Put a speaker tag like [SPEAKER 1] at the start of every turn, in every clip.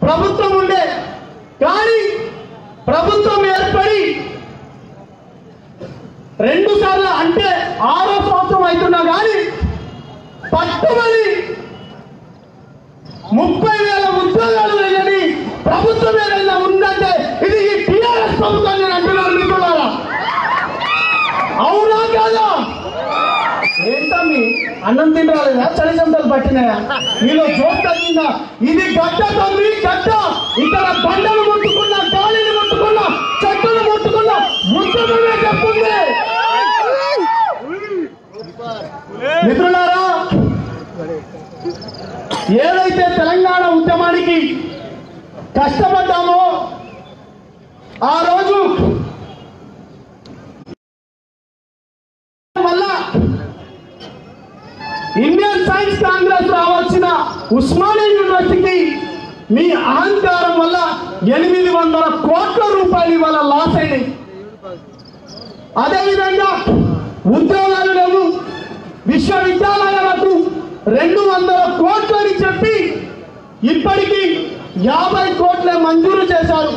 [SPEAKER 1] ప్రభుత్వం ఉండే కానీ ప్రభుత్వం ఏర్పడి రెండు సార్లు అంటే ఆరో సంవత్సరం అవుతున్నా కానీ పట్టుమని ముప్పై వేల ఉద్యోగాలు వేయని ప్రభుత్వం ఏదైనా ఉందంటే ఇది ఈ టీఆర్ఎస్ ప్రభుత్వం నేను అంటున్నాను మిత్రులారా అవునా కాదా ఏంటమ్మి అన్నం తినరాలేదా చలి చెమటలు పట్టినాయా మీలో జోక్ తగ్గిందా ఇది గడ్డ తమ్మి గడ్డ ఇక్కడ బండలు ముట్టుకున్నా గాలిని ముట్టుకున్నా చెట్టులు ముట్టుకున్నా ముట్టుకునే చెప్తుంది మిత్రులారా ఏదైతే తెలంగాణ ఉద్యమానికి కష్టపడ్డామో ఆ రోజు వల్ల ఇండియన్ సైన్స్ కాంగ్రెస్ రావాల్సిన ఉస్మానియా యూనివర్సిటీకి మీ అహంకారం వల్ల ఎనిమిది వందల కోట్ల రూపాయలు ఇవాళ లాస్ అయినాయి అదేవిధంగా ఉద్యోగాలు లేవు విశ్వవిద్యాలయాలకు రెండు వందల కోట్లని చెప్పి ఇప్పటికీ యాభై కోట్లే మంజూరు చేశారు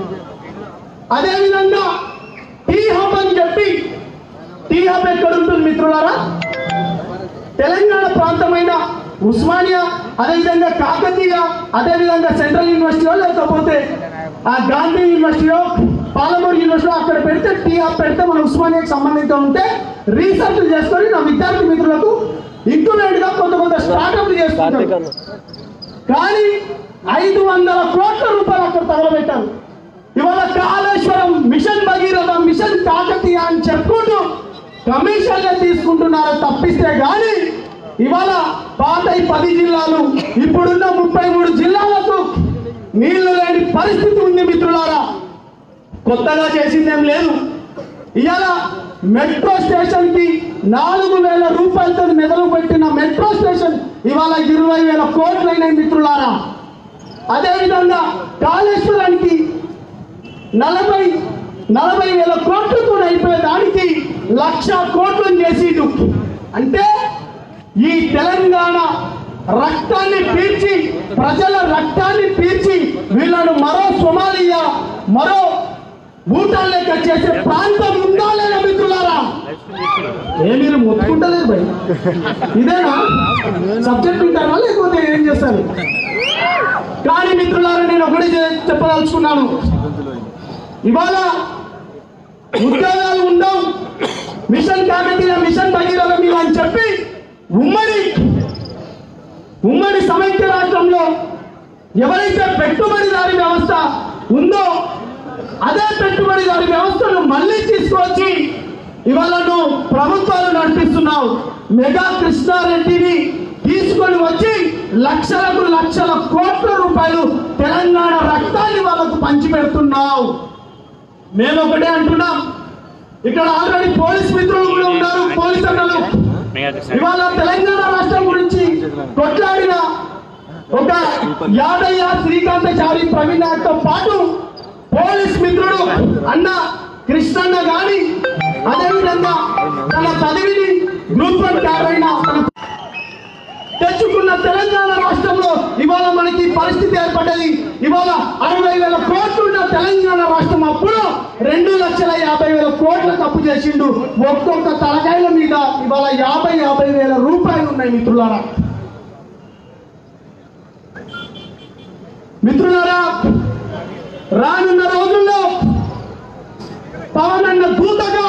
[SPEAKER 1] అదేవిధంగా టీ హబ్ అని చెప్పి టీ హబ్ ఎక్కడ ఉంటుంది మిత్రులారా తెలంగాణ ప్రాంతమైన ఉస్మానియా అదేవిధంగా కాకతీయ అదేవిధంగా సెంట్రల్ యూనివర్సిటీలో లేకపోతే ఆ గాంధీ యూనివర్సిటీలో పాలమూరు యూనివర్సిటీలో అక్కడ పెడితే టీ హబ్ పెడితే మన ఉస్మానియాకి సంబంధించి ఉంటే రీసెర్చ్ చేసుకొని నా విద్యార్థి మిత్రులకు ఇంక్యుబేట్ గా కొంత కొంత స్టార్ట్అప్ చేసుకుంటారు కానీ ఐదు వందల కోట్ల రూపాయలు అక్కడ తగలబెట్టారు ఇవాళ కాళేశ్వరం మిషన్ భగీరథ మిషన్ కాకతీయ అని చెప్పుకుంటూ కమిషన్లు తీసుకుంటున్నారు తప్పిస్తే గాని ఇవాళ పాత ఈ పది జిల్లాలు ఇప్పుడున్న ముప్పై మూడు జిల్లాలకు నీళ్లు లేని పరిస్థితి ఉంది మిత్రులారా కొత్తగా చేసిందేం లేదు ఇవాళ మెట్రో స్టేషన్ కి నాలుగు వేల రూపాయలతో మెదలు పెట్టిన మెట్రో స్టేషన్ ఇవాళ ఇరవై వేల కోట్లైనాయి మిత్రులారా అదేవిధంగా కాళేశ్వరానికి నలభై నలభై వేల కోట్లతో అయిపోయే దానికి లక్ష కోట్లు చేసిండు అంటే ఈ తెలంగాణ రక్తాన్ని పీల్చి ప్రజల రక్తాన్ని పీల్చి వీళ్ళను మరో సొమాలియా మరో భూటాన్ లెక్క చేసే ప్రాంతం ఉందా లేదా మిత్రులారా ఏ మీరు మొత్తుకుంటలేదు భయ్ ఇదేనా సబ్జెక్ట్ ఉంటారా లేకపోతే ఏం చేస్తారు కానీ మిత్రులారా నేను ఒకటి చె- చెప్పదలుచుకున్నాను ఇవాళ ఉద్యోగాలు ఉండవు మిషన్ కాకతీయ మిషన్ భగీరథ మీద అని చెప్పి ఉమ్మడి ఉమ్మడి సమైక్య రాష్ట్రంలో ఎవరైతే పెట్టుబడిదారి వ్యవస్థ ఉందో అదే పెట్టుబడిదారి వ్యవస్థను మళ్ళీ తీసుకొచ్చి ఇవాళ నువ్వు ప్రభుత్వాలు నడిపిస్తున్నావు మెగా కృష్ణారెడ్డిని తీసుకొని వచ్చి లక్షలకు లక్షల కోట్ల రూపాయలు తెలంగాణ రక్తాన్ని వాళ్ళకు పంచిపెడుతున్నావు మేము ఒకటే అంటున్నాం ఇక్కడ ఆల్రెడీ పోలీస్ మిత్రులు కూడా ఉన్నారు పోలీస్ అన్నలు ఇవాళ తెలంగాణ రాష్ట్రం గురించి కొట్లాడిన ఒక యాదయ్య శ్రీకాంతచారి ప్రవీణ్ నాయక్తో పాటు పోలీస్ మిత్రుడు అన్న కృష్ణన్న గాని అదేవిధంగా తన పదవిని గ్రూప్ వన్ అయిన తన తెచ్చుకున్న తెలంగాణ రాష్ట్రంలో ఇవాళ మనకి పరిస్థితి ఏర్పడ్డది ఇవాళ అరవై వేల కోట్లున్న తెలంగాణ రాష్ట్రం అప్పుడు రెండు లక్షల యాభై వేల కోట్ల తప్పు చేసిండు ఒక్కొక్క తలకాయల మీద ఇవాళ యాభై యాభై వేల రూపాయలు ఉన్నాయి మిత్రులారా మిత్రులారా రానున్న రోజుల్లో పవన్ అన్న దూతగా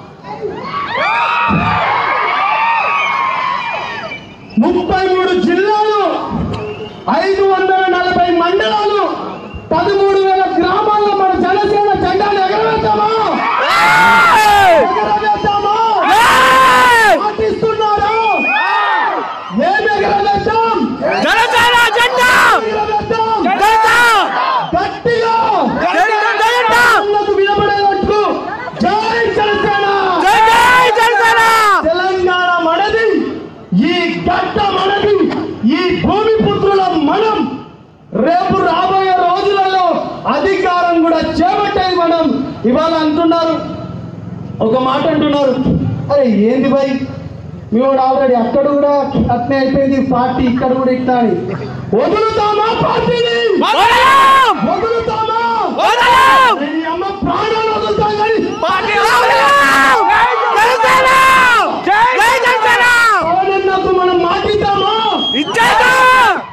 [SPEAKER 1] ముప్పై మూడు జిల్లాలు ఐదు వందల నలభై మండలాలు పదమూడు వేల గ్రామాల్లో మన జనసేన జెండాను ఎగరవేద్దామా ఎగరవేద్దామా పాటిస్తున్నారా ఏం ఎగరవేద్దాం
[SPEAKER 2] జనసేన జెండా
[SPEAKER 1] ఎగరవేద్దాం
[SPEAKER 2] జెండా
[SPEAKER 1] గట్టిగా
[SPEAKER 2] జెండా జెండా
[SPEAKER 1] ఉన్నది వినబడేటట్టు జై జనసేన
[SPEAKER 2] జై జై జనసేన
[SPEAKER 1] తెలంగాణ మనది ఈ గడ్డ మనది ఈ భూమి పుత్రుల మనం రేపు రాబోయే రోజులలో అధికారం కూడా చేపట్టేది మనం ఇవాళ అంటున్నారు ఒక మాట అంటున్నారు అరే ఏంది భయ్ మీ వాడు ఆల్రెడీ అక్కడ కూడా అట్నే అయిపోయింది పార్టీ ఇక్కడ కూడా ఇట్లా అని వదులుతామా పార్టీని
[SPEAKER 2] వదలరా!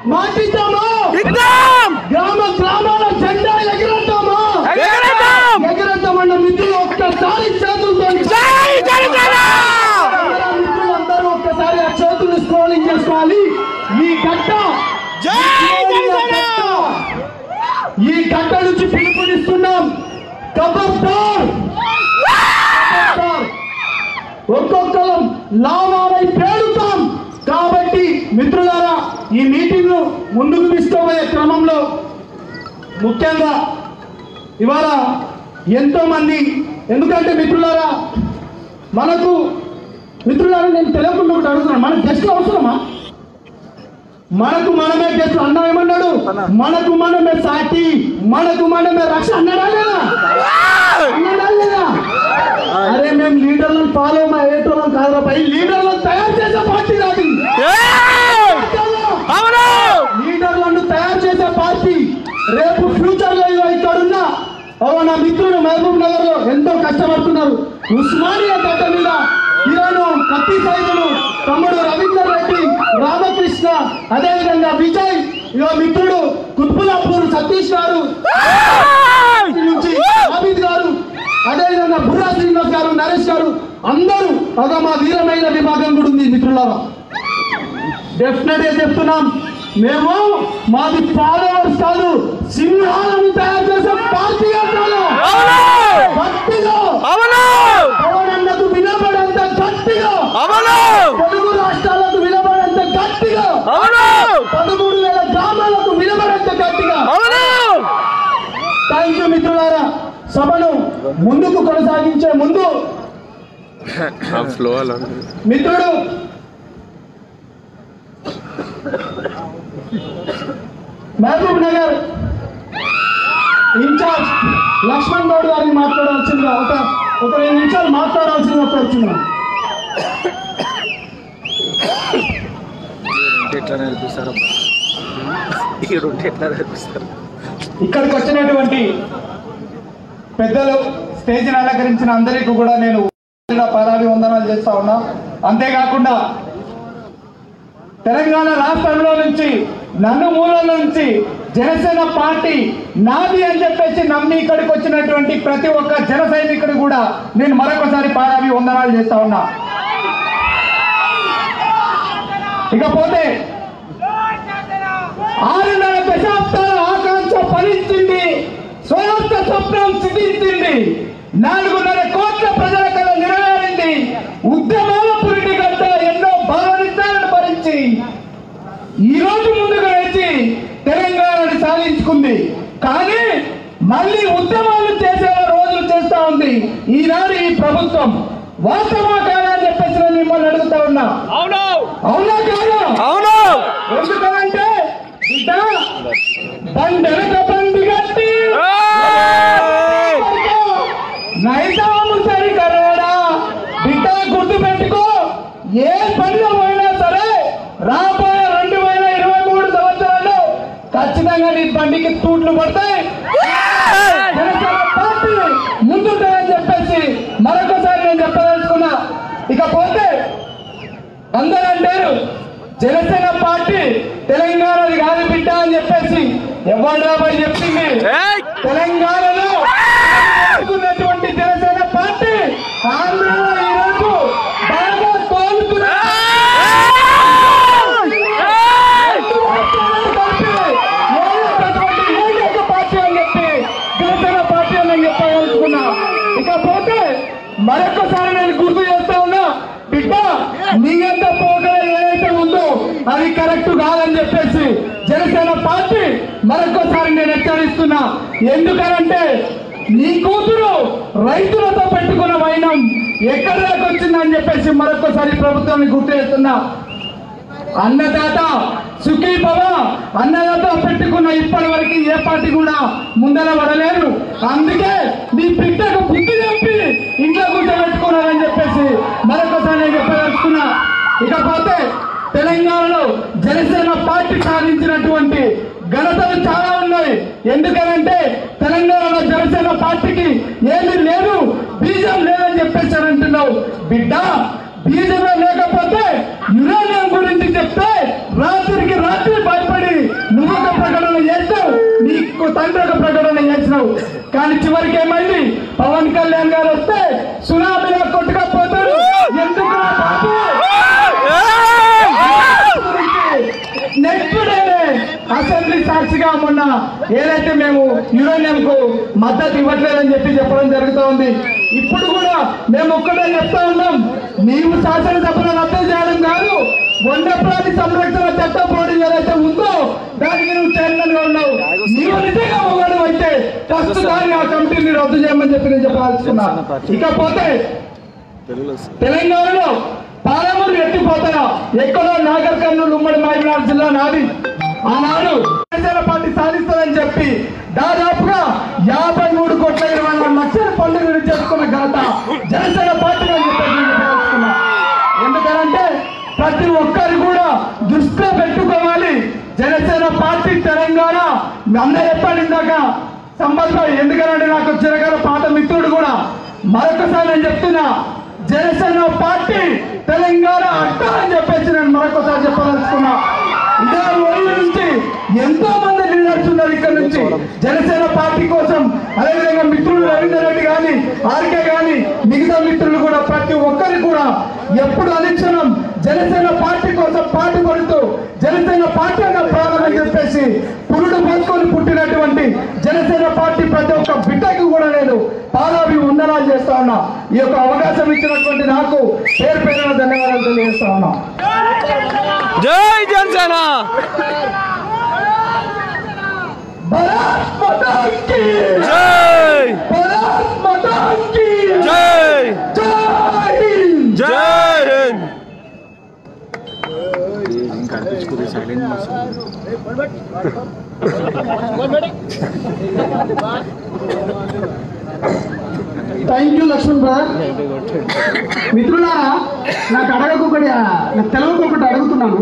[SPEAKER 1] మాటిద్దామా
[SPEAKER 2] ఇద్దాం
[SPEAKER 1] గ్రామ గ్రామాల జెండా ఎగరేద్దామా
[SPEAKER 2] ఎగరేద్దాం
[SPEAKER 1] ఎగరేద్దామన్న మిత్రులు ఒక్కసారి చేతులతో
[SPEAKER 2] జై జనసేన
[SPEAKER 1] అందరూ మిత్రులందరూ ఒక్కసారి ఆ చేతులు స్క్రోలింగ్ చేసుకోవాలి ఈ గడ్డ
[SPEAKER 2] జై జనసేన
[SPEAKER 1] ఈ గడ్డ నుంచి పిలుపునిస్తున్నాం ఖబర్దార్ ఖబర్దార్. ఒక్కొక్కరం లావాలై పేరుతాం కాబట్టి మిత్రులారా ఈ మీటింగ్ ను ముందుకు తీసుకోబోయే క్రమంలో ముఖ్యంగా ఇవాళ ఎంతో మంది ఎందుకంటే మిత్రులారా మనకు మిత్రులారా నేను తెలియకుండా ఒకటి అడుగుతున్నాను మనకు గెస్ట్లు అవసరమా మనకు మనమే గెస్ట్లు అన్న ఏమన్నాడు మనకు మనమే సాటి మనకు మనమే రక్ష అన్నాడా లేదా అన్నాడా లేదా అరే మేము లీడర్లను ఫాలో మా ఏటోళ్ళం కాదురా పై లీడర్లను తయారు చేసే పార్టీ నాది
[SPEAKER 2] ఏయ్! అవును
[SPEAKER 1] లీడర్లను తయారు చేసే పార్టీ రేపు ఫ్యూచర్ లో ఇగో ఇక్కడున్న ఓ నా మిత్రుడు మహబూబ్ నగర్ లో ఎంతో కష్టపడుతున్నారు ఉస్మానియా గడ్డ మీద కిరణ్ కత్తి సైదులు తమ్ముడు రవీందర్ రెడ్డి రామకృష్ణ అదేవిధంగా విజయ్ ఇగో మిత్రుడు కుత్బులాపూర్ సతీష్ గారు
[SPEAKER 2] ఏయ్!
[SPEAKER 1] నుంచి ఆబిద్ గారు అదేవిధంగా బుర్రా శ్రీనివాస్ గారు నరేష్ గారు అందరూ ఒక మా వీరమైన విభాగం కూడా ఉంది మిత్రులారా డెఫినెట్ గా చెప్తున్నాం మేము మాది ఫాలోవర్స్ కాదు సింహాలను తయారు చేసే పార్టీ అంటాను
[SPEAKER 2] అవును
[SPEAKER 1] గట్టిగా
[SPEAKER 2] అవును
[SPEAKER 1] పవనన్నకు వినబడేంత గట్టిగా
[SPEAKER 2] అవును
[SPEAKER 1] తెలుగు రాష్ట్రాలకు వినబడేంత గట్టిగా
[SPEAKER 2] అవును
[SPEAKER 1] పదమూడు వేల గ్రామాలకు వినబడేంత గట్టిగా
[SPEAKER 2] అవును
[SPEAKER 1] థ్యాంక్ యూ మిత్రులారా సభను ముందుకు కొనసాగించే ముందు
[SPEAKER 3] ఫ్లో అలా
[SPEAKER 1] మిత్రుడు మహబూబ్ నగర్ ఇన్ఛార్జ్ లక్ష్మణ్ గౌడ్ గారిని మాట్లాడాల్సిందిగా ఒక ఒక రెండు నిమిషాలు మాట్లాడాల్సిందిగా కోరుచున్నాను
[SPEAKER 3] ఎట్లా నేర్పిస్తారు ఈ రెండు ఎట్లా నేర్పిస్తారు
[SPEAKER 1] ఇక్కడికి వచ్చినటువంటి పెద్దలు స్టేజ్ని అలంకరించిన అందరికీ కూడా నేను పదాభి వందనాలు చేస్తా ఉన్నా అంతేకాకుండా తెలంగాణ రాష్ట్రంలో నుంచి నన్ను మూలల నుంచి జనసేన పార్టీ నాది అని చెప్పేసి నమ్మి ఇక్కడికి వచ్చినటువంటి ప్రతి ఒక్క జన సైనికుడు కూడా నేను మరొకసారి పాదాభి వందనాలు చేస్తా ఉన్నా ఇకపోతే ఆరున్నర దశాబ్దాల ఆకాంక్ష ఫలించింది స్వయంత స్వప్నం సిద్ధించింది నాలుగున్నర కోట్ల ప్రజల కళ నెరవేరింది ఉద్యమాల పురిటి గడ్డ ఎన్నో భావనిస్తాలను భరించి ఈ రోజు ముందుకు వచ్చి తెలంగాణని సాధించుకుంది కానీ మళ్ళీ ఉద్యమాలు చేసే రోజులు చేస్తా ఉంది ఈనాడు ఈ ప్రభుత్వం వాస్తవా కాదా అని చెప్పేసి నేను మిమ్మల్ని అడుగుతా ఉన్నా
[SPEAKER 2] అవును
[SPEAKER 1] అవునా కాదా
[SPEAKER 2] అవును
[SPEAKER 1] ఎందుకంటే బిడ్డ బండెనక బండి కట్టి
[SPEAKER 2] ఏయ్!
[SPEAKER 1] నైజాము సరి కరోడా బిడ్డ గుర్తు పెట్టుకో ఏ పనిలో పోయినా సరే రాబోయే రెండు వేల ఇరవై మూడు సంవత్సరాలు ఖచ్చితంగా నీ బండికి తూట్లు పడతాయి జనసేన పార్టీ ముందుంటాయని చెప్పేసి మరొకసారి నేను చెప్పదలుచుకున్నా ఇకపోతే అందరూ అంటారు జనసేన పార్టీ తెలంగాణది కాదు బిడ్డ అని చెప్పేసి ఎవరు రాబోయే చెప్పింది
[SPEAKER 2] ఏయ్!
[SPEAKER 1] తెలంగాణలో ఉన్నటువంటి జనసేన పార్టీ ఆంధ్రలో ఈరోజు బాగా కోలుతున్నా
[SPEAKER 2] ఏయ్!
[SPEAKER 1] పార్టీ అని చెప్పి జనసేన పార్టీ అని నేను చెప్పదలుచుకున్నా ఇకపోతే మరొకసారి నేను గుర్తు చేస్తా ఉన్నా బిడ్డ నీయంత పోగా ఏదైతే ఉందో అది కరెక్ట్ కాదని చెప్పేసి జనసేన పార్టీ మరొకసారి నేను హెచ్చరిస్తున్నా ఎందుకనంటే నీ కూతురు రైతులతో పెట్టుకున్న వైనం ఎక్కడి దాకా వచ్చిందని చెప్పేసి మరొకసారి ప్రభుత్వాన్ని గుర్తు చేస్తున్నా అన్నదాత సుఖీ భవ అన్నదాత పెట్టుకున్న ఇప్పటి వరకు ఏ పార్టీ కూడా ముందర పడలేదు అందుకే నీ బిడ్డకు బుద్ధి చెప్పి ఇంట్లో కూర్చోబెట్టుకున్నారని చెప్పేసి మరొకసారి నేను చెప్పదలుచుకున్నా ఇకపోతే తెలంగాణలో జనసేన పార్టీ సాధించినటువంటి ఘనతలు చాలా ఉన్నాయి ఎందుకనంటే తెలంగాణలో జనసేన పార్టీకి ఏమీ లేదు బీజం లేదని చెప్పేసి అని అంటున్నావు బిడ్డ బీజమే లేకపోతే యురేనియం గురించి చెప్తే రాత్రికి రాత్రి భయపడి కానీ చివరికి ఏమైంది పవన్ కళ్యాణ్ గారు వస్తే సునామీలో కొట్టుకపోతాడు ఎందుకు నా బాబు? నెక్స్ట్ డేనే అసెంబ్లీ సాక్షిగా మొన్న ఏదైతే మేము యురేనియం కు మద్దతు ఇవ్వట్లేదని చెప్పి చెప్పడం జరుగుతూ ఉంది ఇప్పుడు కూడా మేము ఒక్కడే చెప్తా ఉన్నాం నీవు శాసనసభలో రద్దు చేయడం కాదు వన్యప్రాణి సంరక్షణ చట్ట పోటీ ఏదైతే ఉందో దానికి నువ్వు చైర్మన్ గా ఉన్నావు నీవు నిజంగా ఒకడు అయితే ఫస్ట్ దాన్ని ఆ కమిటీని రద్దు చేయమని చెప్పి నేను చెప్పాల్సుకున్నా ఇకపోతే తెలంగాణలో పాలమూరు ఎత్తిపోతారా ఎక్కడో నాగర్ కర్నూలు ఉమ్మడి మహబూబ్నగర్ జిల్లా నాది ఆనాడు జనసేన పార్టీ సాధిస్తుందని చెప్పి దాదాపుగా యాభై మూడు కోట్ల ఇరవై నాలుగు లక్షల పనులు చేసుకున్న ఘనత జనసేన పార్టీ అని చెప్పి నేను చెప్పదలుచుకున్నా. ఎందుకనంటే ప్రతి ఒక్కరు కూడా దృష్టిలో పెట్టుకోవాలి జనసేన పార్టీ తెలంగాణ అన్న చెప్పాడు ఇందాక సంబంధం ఎందుకనంటే నాకు చిరకాల పాత మిత్రుడు కూడా మరొకసారి నేను చెప్తున్నా జనసేన పార్టీ తెలంగాణ అట్ట అని చెప్పేసి నేను మరొకసారి చెప్పదలుచుకున్నా ఇదే ఊళ్ళ నుంచి ఎంతో మంది లీడర్స్ ఉన్నారు ఇక్కడ నుంచి జనసేన పార్టీ కోసం అదేవిధంగా మిత్రులు రవీందర్ రెడ్డి కానీ ఆర్కే కానీ మిగతా మిత్రులు కూడా ప్రతి ఒక్కరికి కూడా ఎప్పుడు అనుక్షణం జనసేన పార్టీ కోసం పాటు పడుతూ జనసేన పార్టీ అన్న ప్రాణం అని చెప్పేసి పురుడు పోసుకొని పుట్టినటువంటి జనసేన పార్టీ ప్రతి ఒక్క బిడ్డకి కూడా నేను పాదాభి వందనాలు చేస్తా ఉన్నా ఈ యొక్క అవకాశం ఇచ్చినటువంటి నాకు పేరు పేరున ధన్యవాదాలు తెలియజేస్తా ఉన్నా
[SPEAKER 2] జై జనసేన
[SPEAKER 1] భారత్ మాతా కీ
[SPEAKER 2] జై
[SPEAKER 1] భారత్ మాతా కీ
[SPEAKER 2] జై
[SPEAKER 1] జై హింద్
[SPEAKER 2] జై హింద్
[SPEAKER 3] కనిపించుకుంది silent
[SPEAKER 1] thank you Laxman brother మిత్రులారా నాకు అడగకొకటి నాకు తెలవకొకటి అడుగుతున్నాను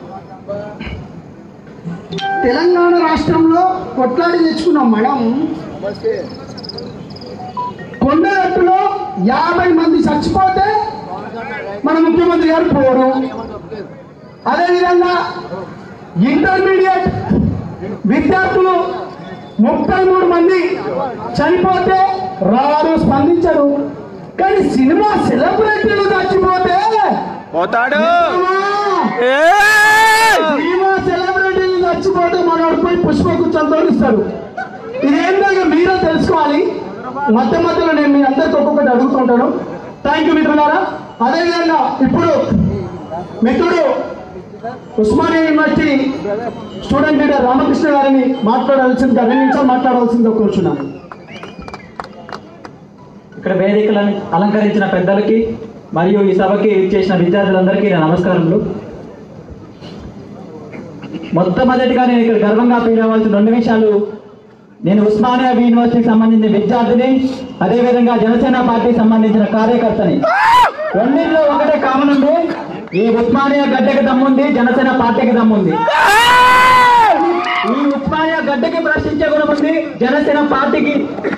[SPEAKER 1] తెలంగాణ రాష్ట్రంలో కొట్లాడి తెచ్చుకున్నాం మేడం కొండగట్టులో యాభై మంది చచ్చిపోతే మన ముఖ్యమంత్రి గారు పోరు అదేవిధంగా ఇంటర్మీడియట్ విద్యార్థులు ముప్పై మూడు మంది చనిపోతే రారు స్పందించరు కానీ సినిమా సెలబ్రిటీలు చచ్చిపోతే
[SPEAKER 2] పోతాడు
[SPEAKER 1] అమ్మా,
[SPEAKER 2] ఏయ్!
[SPEAKER 1] సినిమా సెలబ్రిటీలు చచ్చిపోతే మనోడు పోయి పుష్పకు సంతోషిస్తారు ఇదేంటో ఇక మీరే తెలుసుకోవాలి మధ్య మధ్యలో నేను మీ అందరికి ఒక్కొక్కటి అడుగుతుంటాను థ్యాంక్ యూ మిత్రులారా అదేవిధంగా ఇప్పుడు మిత్రుడు Osmania university student leader Ramakrishna గారిని మాట్లాడాల్సిందిగా రెండు నిమిషాలు మాట్లాడాల్సిందిగా కూర్చున్నాను
[SPEAKER 4] ఇక్కడ వేదికలను అలంకరించిన పెద్దలకి మరియు ఈ సభకి చేసిన విద్యార్థులందరికీ నా నమస్కారములు మొట్టమొదటిగా నేను ఇక్కడ గర్వంగా ఫీల్ అవ్వాల్సిన రెండు విషయాలు నేను ఉస్మానియా యూనివర్సిటీకి సంబంధించిన విద్యార్థిని అదేవిధంగా జనసేన పార్టీకి సంబంధించిన కార్యకర్తని రెండింటిలో ఒకటే కామన్ ఉంది ఈ ఉస్మానియా గడ్డకి దమ్ముంది జనసేన పార్టీకి దమ్ముంది ఈ ఉస్మానియా గడ్డకి ప్రశ్నించే గుణం ఉంది జనసేన పార్టీకి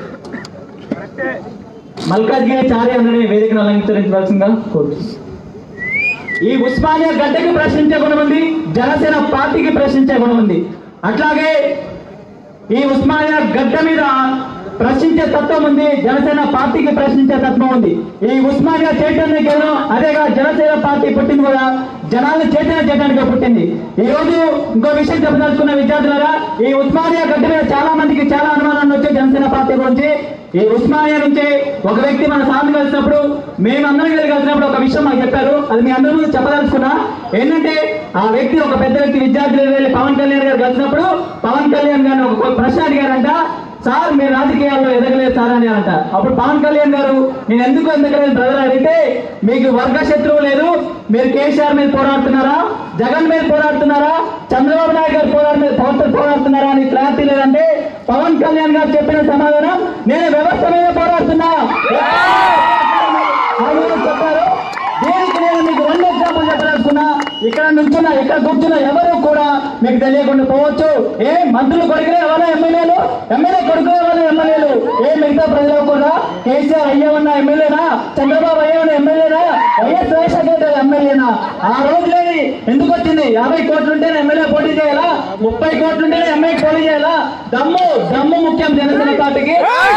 [SPEAKER 4] మల్కాజ్గిరి చారి అందరినీ వేదికను అలంకరించవలసిందిగా కోరుతున్నాను ఈ ఉస్మానియా గడ్డకి ప్రశ్నించే గుణం ఉంది జనసేన పార్టీకి ప్రశ్నించే గుణం ఉంది అట్లాగే ఈ ఉస్మానియా గడ్డ మీద ప్రశ్నించే తత్వం ఉంది జనసేన పార్టీకి ప్రశ్నించే తత్వం ఉంది ఈ ఉస్మానియా చైతన్య కేంద్రం అదేగా జనసేన పార్టీ పుట్టింది కూడా జనాలను చైతన్య చేయడానికి పుట్టింది ఈ రోజు ఇంకో విషయం చెప్పదలుచుకున్న విద్యార్థులారా ఈ ఉస్మానియా గడ్డ మీద చాలా మందికి చాలా అనుమానాలు వచ్చాయి జనసేన పార్టీ గురించి ఈ ఉస్మానియా నుంచి ఒక వ్యక్తి మన సార్లు కలిసినప్పుడు మేమందరం కలిసి కలిసినప్పుడు ఒక విషయం మాకు చెప్పారు అది మీ అందరి ముందు చెప్పదలుచుకున్నా ఏంటంటే ఆ వ్యక్తి ఒక పెద్ద వ్యక్తి విద్యార్థులు వెళ్ళి పవన్ కళ్యాణ్ గారు కలిసినప్పుడు పవన్ కళ్యాణ్ గారిని ఒక ప్రశ్న అడిగారంట సార్ మీరు రాజకీయాల్లో ఎదగలేదు సార్ అని అంట అప్పుడు పవన్ కళ్యాణ్ గారు నేను ఎందుకు ఎదగలేదు బ్రదర్ అడిగితే మీకు వర్గ శత్రువు లేదు మీరు కేసీఆర్ మీద పోరాడుతున్నారా జగన్ మీద పోరాడుతున్నారా చంద్రబాబు నాయుడు గారు పోరాడు పవన్ పోరాడుతున్నారా అని క్లారిటీ లేదంటే పవన్ కళ్యాణ్ గారు చెప్పిన సమాధానం నేను వ్యవస్థ మీద పోరాడుతున్నా ఆయన చెప్పారు దీనికి నేను మీకు రెండు ఎగ్జాంపుల్ చెప్పదలుచుకున్నా ఇక్కడ నుంచున్న ఇక్కడ కూర్చున్న ఎవరు కూడా మీకు తెలియకుండా పోవచ్చు ఏ మంత్రులు కొడుకునే ఎవరైనా ఎమ్మెల్యేలు ఎమ్మెల్యే కొడుకునే ఎవరైనా ఎమ్మెల్యేలు ఏ మిగతా ప్రజలు కూడా కేసీఆర్ అయ్యేవన్న ఎమ్మెల్యేనా చంద్రబాబు అయ్యేవన్న ఎమ్మెల్యేనా వైఎస్ రాజశేఖర ఎమ్మెల్యేనా ఆ రోజు లేని ఎందుకు వచ్చింది యాభై కోట్లు ఉంటేనే ఎమ్మెల్యే పోటీ చేయాలా ముప్పై కోట్లు ఉంటేనే ఎమ్మెల్యే పోటీ చేయాలా దమ్ము దమ్ము ముఖ్యం జనసేన పార్టీకి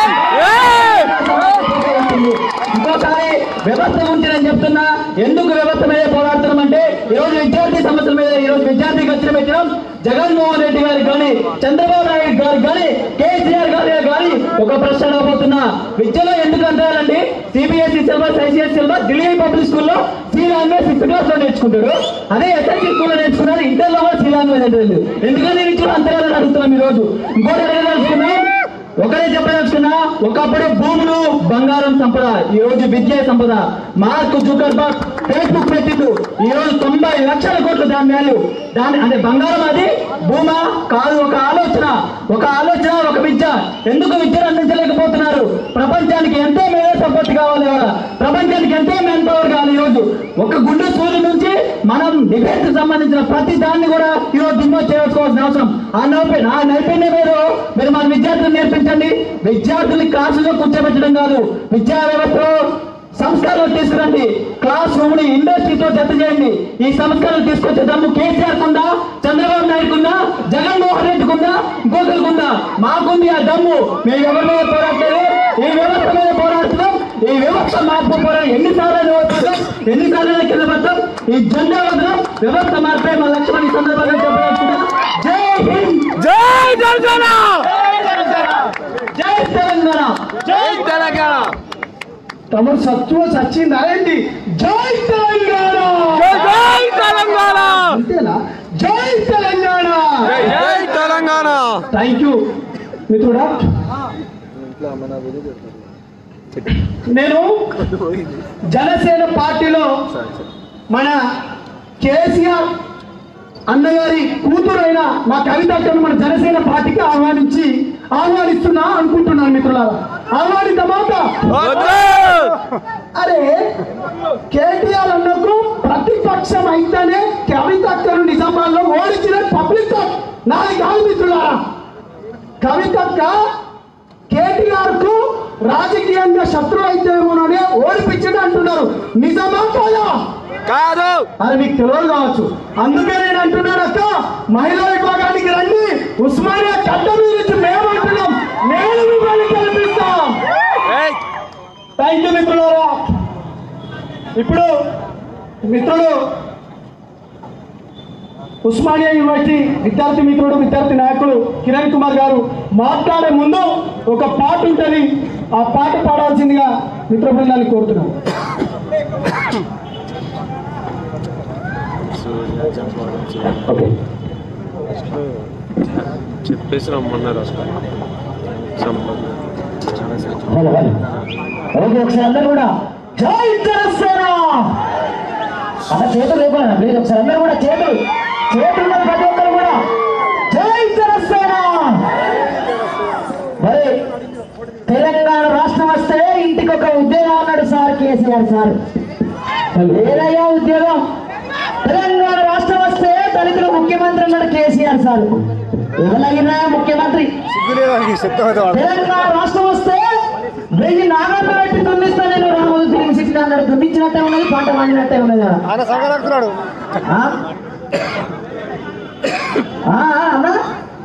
[SPEAKER 4] ఇంకోసారి వ్యవస్థ గురించి నేను చెప్తున్నా ఎందుకు వ్యవస్థ మీద పోరాడుతున్నాం అంటే ఈ రోజు విద్యార్థి సమస్యల మీద ఈ రోజు విద్యార్థి ఖర్చులు పెట్టడం జగన్మోహన్ రెడ్డి గారికి కానీ చంద్రబాబు నాయుడు గారికి కానీ కేసీఆర్ గారి కానీ ఒక ప్రశ్న రాబోతున్నా విద్యలో ఎందుకు అంటారండి CBSE syllabus ICSE syllabus Delhi public స్కూల్లో సి లాంగ్వేజ్ సిక్స్త్ క్లాస్ లో నేర్చుకుంటాడు అదే ఎస్ఎస్సీ స్కూల్లో నేర్చుకున్నారు ఇంటర్ లో కూడా సి లాంగ్వేజ్ అంటే ఎందుకని విద్యలో అంతరాలను అడుగుతున్నాం ఈ రోజు ఇంకోటి అడగదలుచుకున్నాం ఒకరే చెప్పదలుచుకున్నా ఒకప్పుడు భూములు బంగారం సంపద ఈ రోజు విద్య సంపద మార్క్ జుకర్బర్గ్ ఫేస్బుక్ పెట్టిండు ఈ రోజు తొంభై లక్షల కోట్ల దాని వాల్యూ దాని అంటే బంగారం అది భూమా కాదు ఒక ఆలోచన ఒక ఆలోచన ఒక విద్య ఎందుకు విద్యను అందించలేకపోతున్నారు ప్రపంచానికి ఎంతో మేధో సంపత్తి కావాలి ఇవాళ ప్రపంచానికి ఎంతో మ్యాన్ పవర్ కావాలి ఈ రోజు ఒక గుండు సూర్యుడు నుంచి మనం డిఫెన్స్ సంబంధించిన ప్రతి దాన్ని కూడా ఈ రోజు దిమ్మో చేసుకోవాల్సిన అవసరం ఆ నైపుణ్యం ఆ నైపుణ్యం ఏదో మీరు మన విద్యార్థులు నేర్పించండి విద్యార్థుల్ని క్లాసులో కూర్చోబెట్టడం కాదు విద్యా వ్యవస్థలో సంస్కారాలు తీసుకురండి క్లాస్ రూమ్ ని ఇండస్ట్రీతో జత చేయండి ఈ సంస్కారాలు తీసుకొచ్చే దమ్ము కేసీఆర్ కుందా చంద్రబాబు నాయుడు కుందా జగన్మోహన్ రెడ్డి కుందా ఇంకొకరికి ఉందా మాకుంది ఆ దమ్ము మేము ఎవరి మీద పోరాడలేదు ఈ వ్యవస్థ మీద పోరాడుతున్నాం ఈ వ్యవస్థ మార్పు పోరాడు ఎన్నిసార్లు పోరాడతాం ఎన్నిసార్లు కింద పడతాం ఈ జెండా వదలం వ్యవస్థ మార్పే మా లక్ష్మణ్ ఈ సందర్భంగా చెప్పాలనుకున్నా జై హింద్
[SPEAKER 2] జై జనసేన
[SPEAKER 4] జై తెలంగాణ
[SPEAKER 2] జై తెలంగాణ
[SPEAKER 1] తమరు సత్వ సచ్చింది అదేంటి జై తెలంగాణ
[SPEAKER 2] జై జై తెలంగాణ
[SPEAKER 1] అంతేనా జై తెలంగాణ
[SPEAKER 2] జై జై తెలంగాణ
[SPEAKER 1] థ్యాంక్ యూ మిత్రుడా నేను జనసేన పార్టీలో మన కేసీఆర్ అన్నగారి కూతురైన మా కవితను మన జనసేన పార్టీకి ఆహ్వానించి ఆహ్వానిస్తున్నా అనుకుంటున్నాను మిత్రులారా ఆహ్వానిద్దామాట
[SPEAKER 2] వద్దు
[SPEAKER 1] అరే కేటీఆర్ అన్నకు ప్రతిపక్షం అయితేనే కవితక్కను నిజామాబాద్ లో ఓడించిన పబ్లిక్ నాది కాదు మిత్రులారా కవితక్క కేటీఆర్ కు రాజకీయంగా శత్రువు అయితేమోననే ఓడిపించడం అంటున్నారు నిజమా కాదా
[SPEAKER 2] కాదు
[SPEAKER 1] అది మీకు తెలియదు కావచ్చు అందుకే నేను అంటున్నాను అక్క మహిళా విభాగానికి రండి ఉస్మానియా చట్ట గురించి మేము అంటున్నాం నేను మిమ్మల్ని కల్పిస్తాం
[SPEAKER 2] ఏయ్
[SPEAKER 1] థ్యాంక్ యూ మిత్రులారా ఇప్పుడు మిత్రులు ఉస్మానియా యూనివర్సిటీ విద్యార్థి మిత్రుడు విద్యార్థి నాయకులు కిరణ్ కుమార్ గారు మాట్లాడే ముందు ఒక పాట ఉంటుంది ఆ పాట పాడాల్సిందిగా మిత్ర బృందాన్ని కోరుతున్నాం ఓకే
[SPEAKER 3] చెప్పేసి రమ్మన్నారు అసలు
[SPEAKER 4] హలో హలో ఓకే ఒకసారి అందరూ కూడా జై జనసేన అలా చేతులు లేకుండా ప్లీజ్ ఒకసారి అందరూ కూడా చేతులు చేతులు ఉన్న ప్రతి ఒక్కరు కూడా జై జనసేన మరి తెలంగాణ రాష్ట్రం వస్తే ఇంటికి ఒక ఉద్యోగం అన్నాడు సార్ కేసీఆర్ సార్ ఏదయ్యా ఉద్యోగం తెలంగాణ రాష్ట్రం వస్తే దళితులు ముఖ్యమంత్రి అన్నాడు కేసీఆర్ సార్ ఎవరైనా ముఖ్యమంత్రి తెలంగాణ రాష్ట్రం వస్తే వెయ్యి నాగర్లు పెట్టి దున్నిస్తా నేను రామోజు తిరిగి సిక్స్ అన్నాడు దున్నించినట్టే ఉన్నది పంట పండినట్టే ఉన్నది కదా
[SPEAKER 5] ఆయన సంగరాడుతున్నాడు
[SPEAKER 4] ఆ? ఆ, ఆ, అన్నా?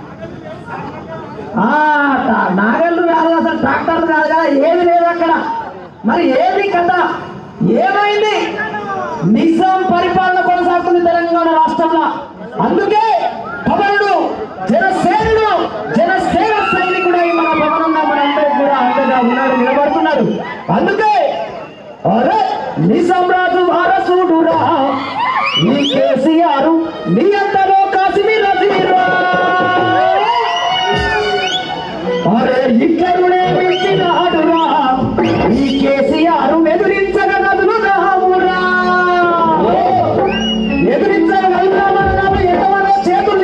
[SPEAKER 4] ఆ, ట- నాగళ్ళు కాదు అసలు ట్రాక్టర్లు కాదు కదా ఏది లేదు అక్కడ మరి ఏది కథ ఏమైంది నిజాం పరిపాలన కొనసాగుతుంది తెలంగాణ రాష్ట్రంలో అందుకే పవనుడు జనసేనుడు జనసేన సైనికుడై మన పవనంగా మనందరూ కూడా అంతగా ఉన్నాడు నిలబడుతున్నాడు అందుకే అరే నిజాం రాజు వారసుడురా ఈ కేసీఆర్ నీ అంతలో కాశ్మీర్ రజీరా అరే ఇక్కడునే మించినాడురా ఈ కేసీఆర్ ఎదురించగలదులు రామురా ఎదిరించగలుగుతామన్నాము ఎంతమంది చేతులు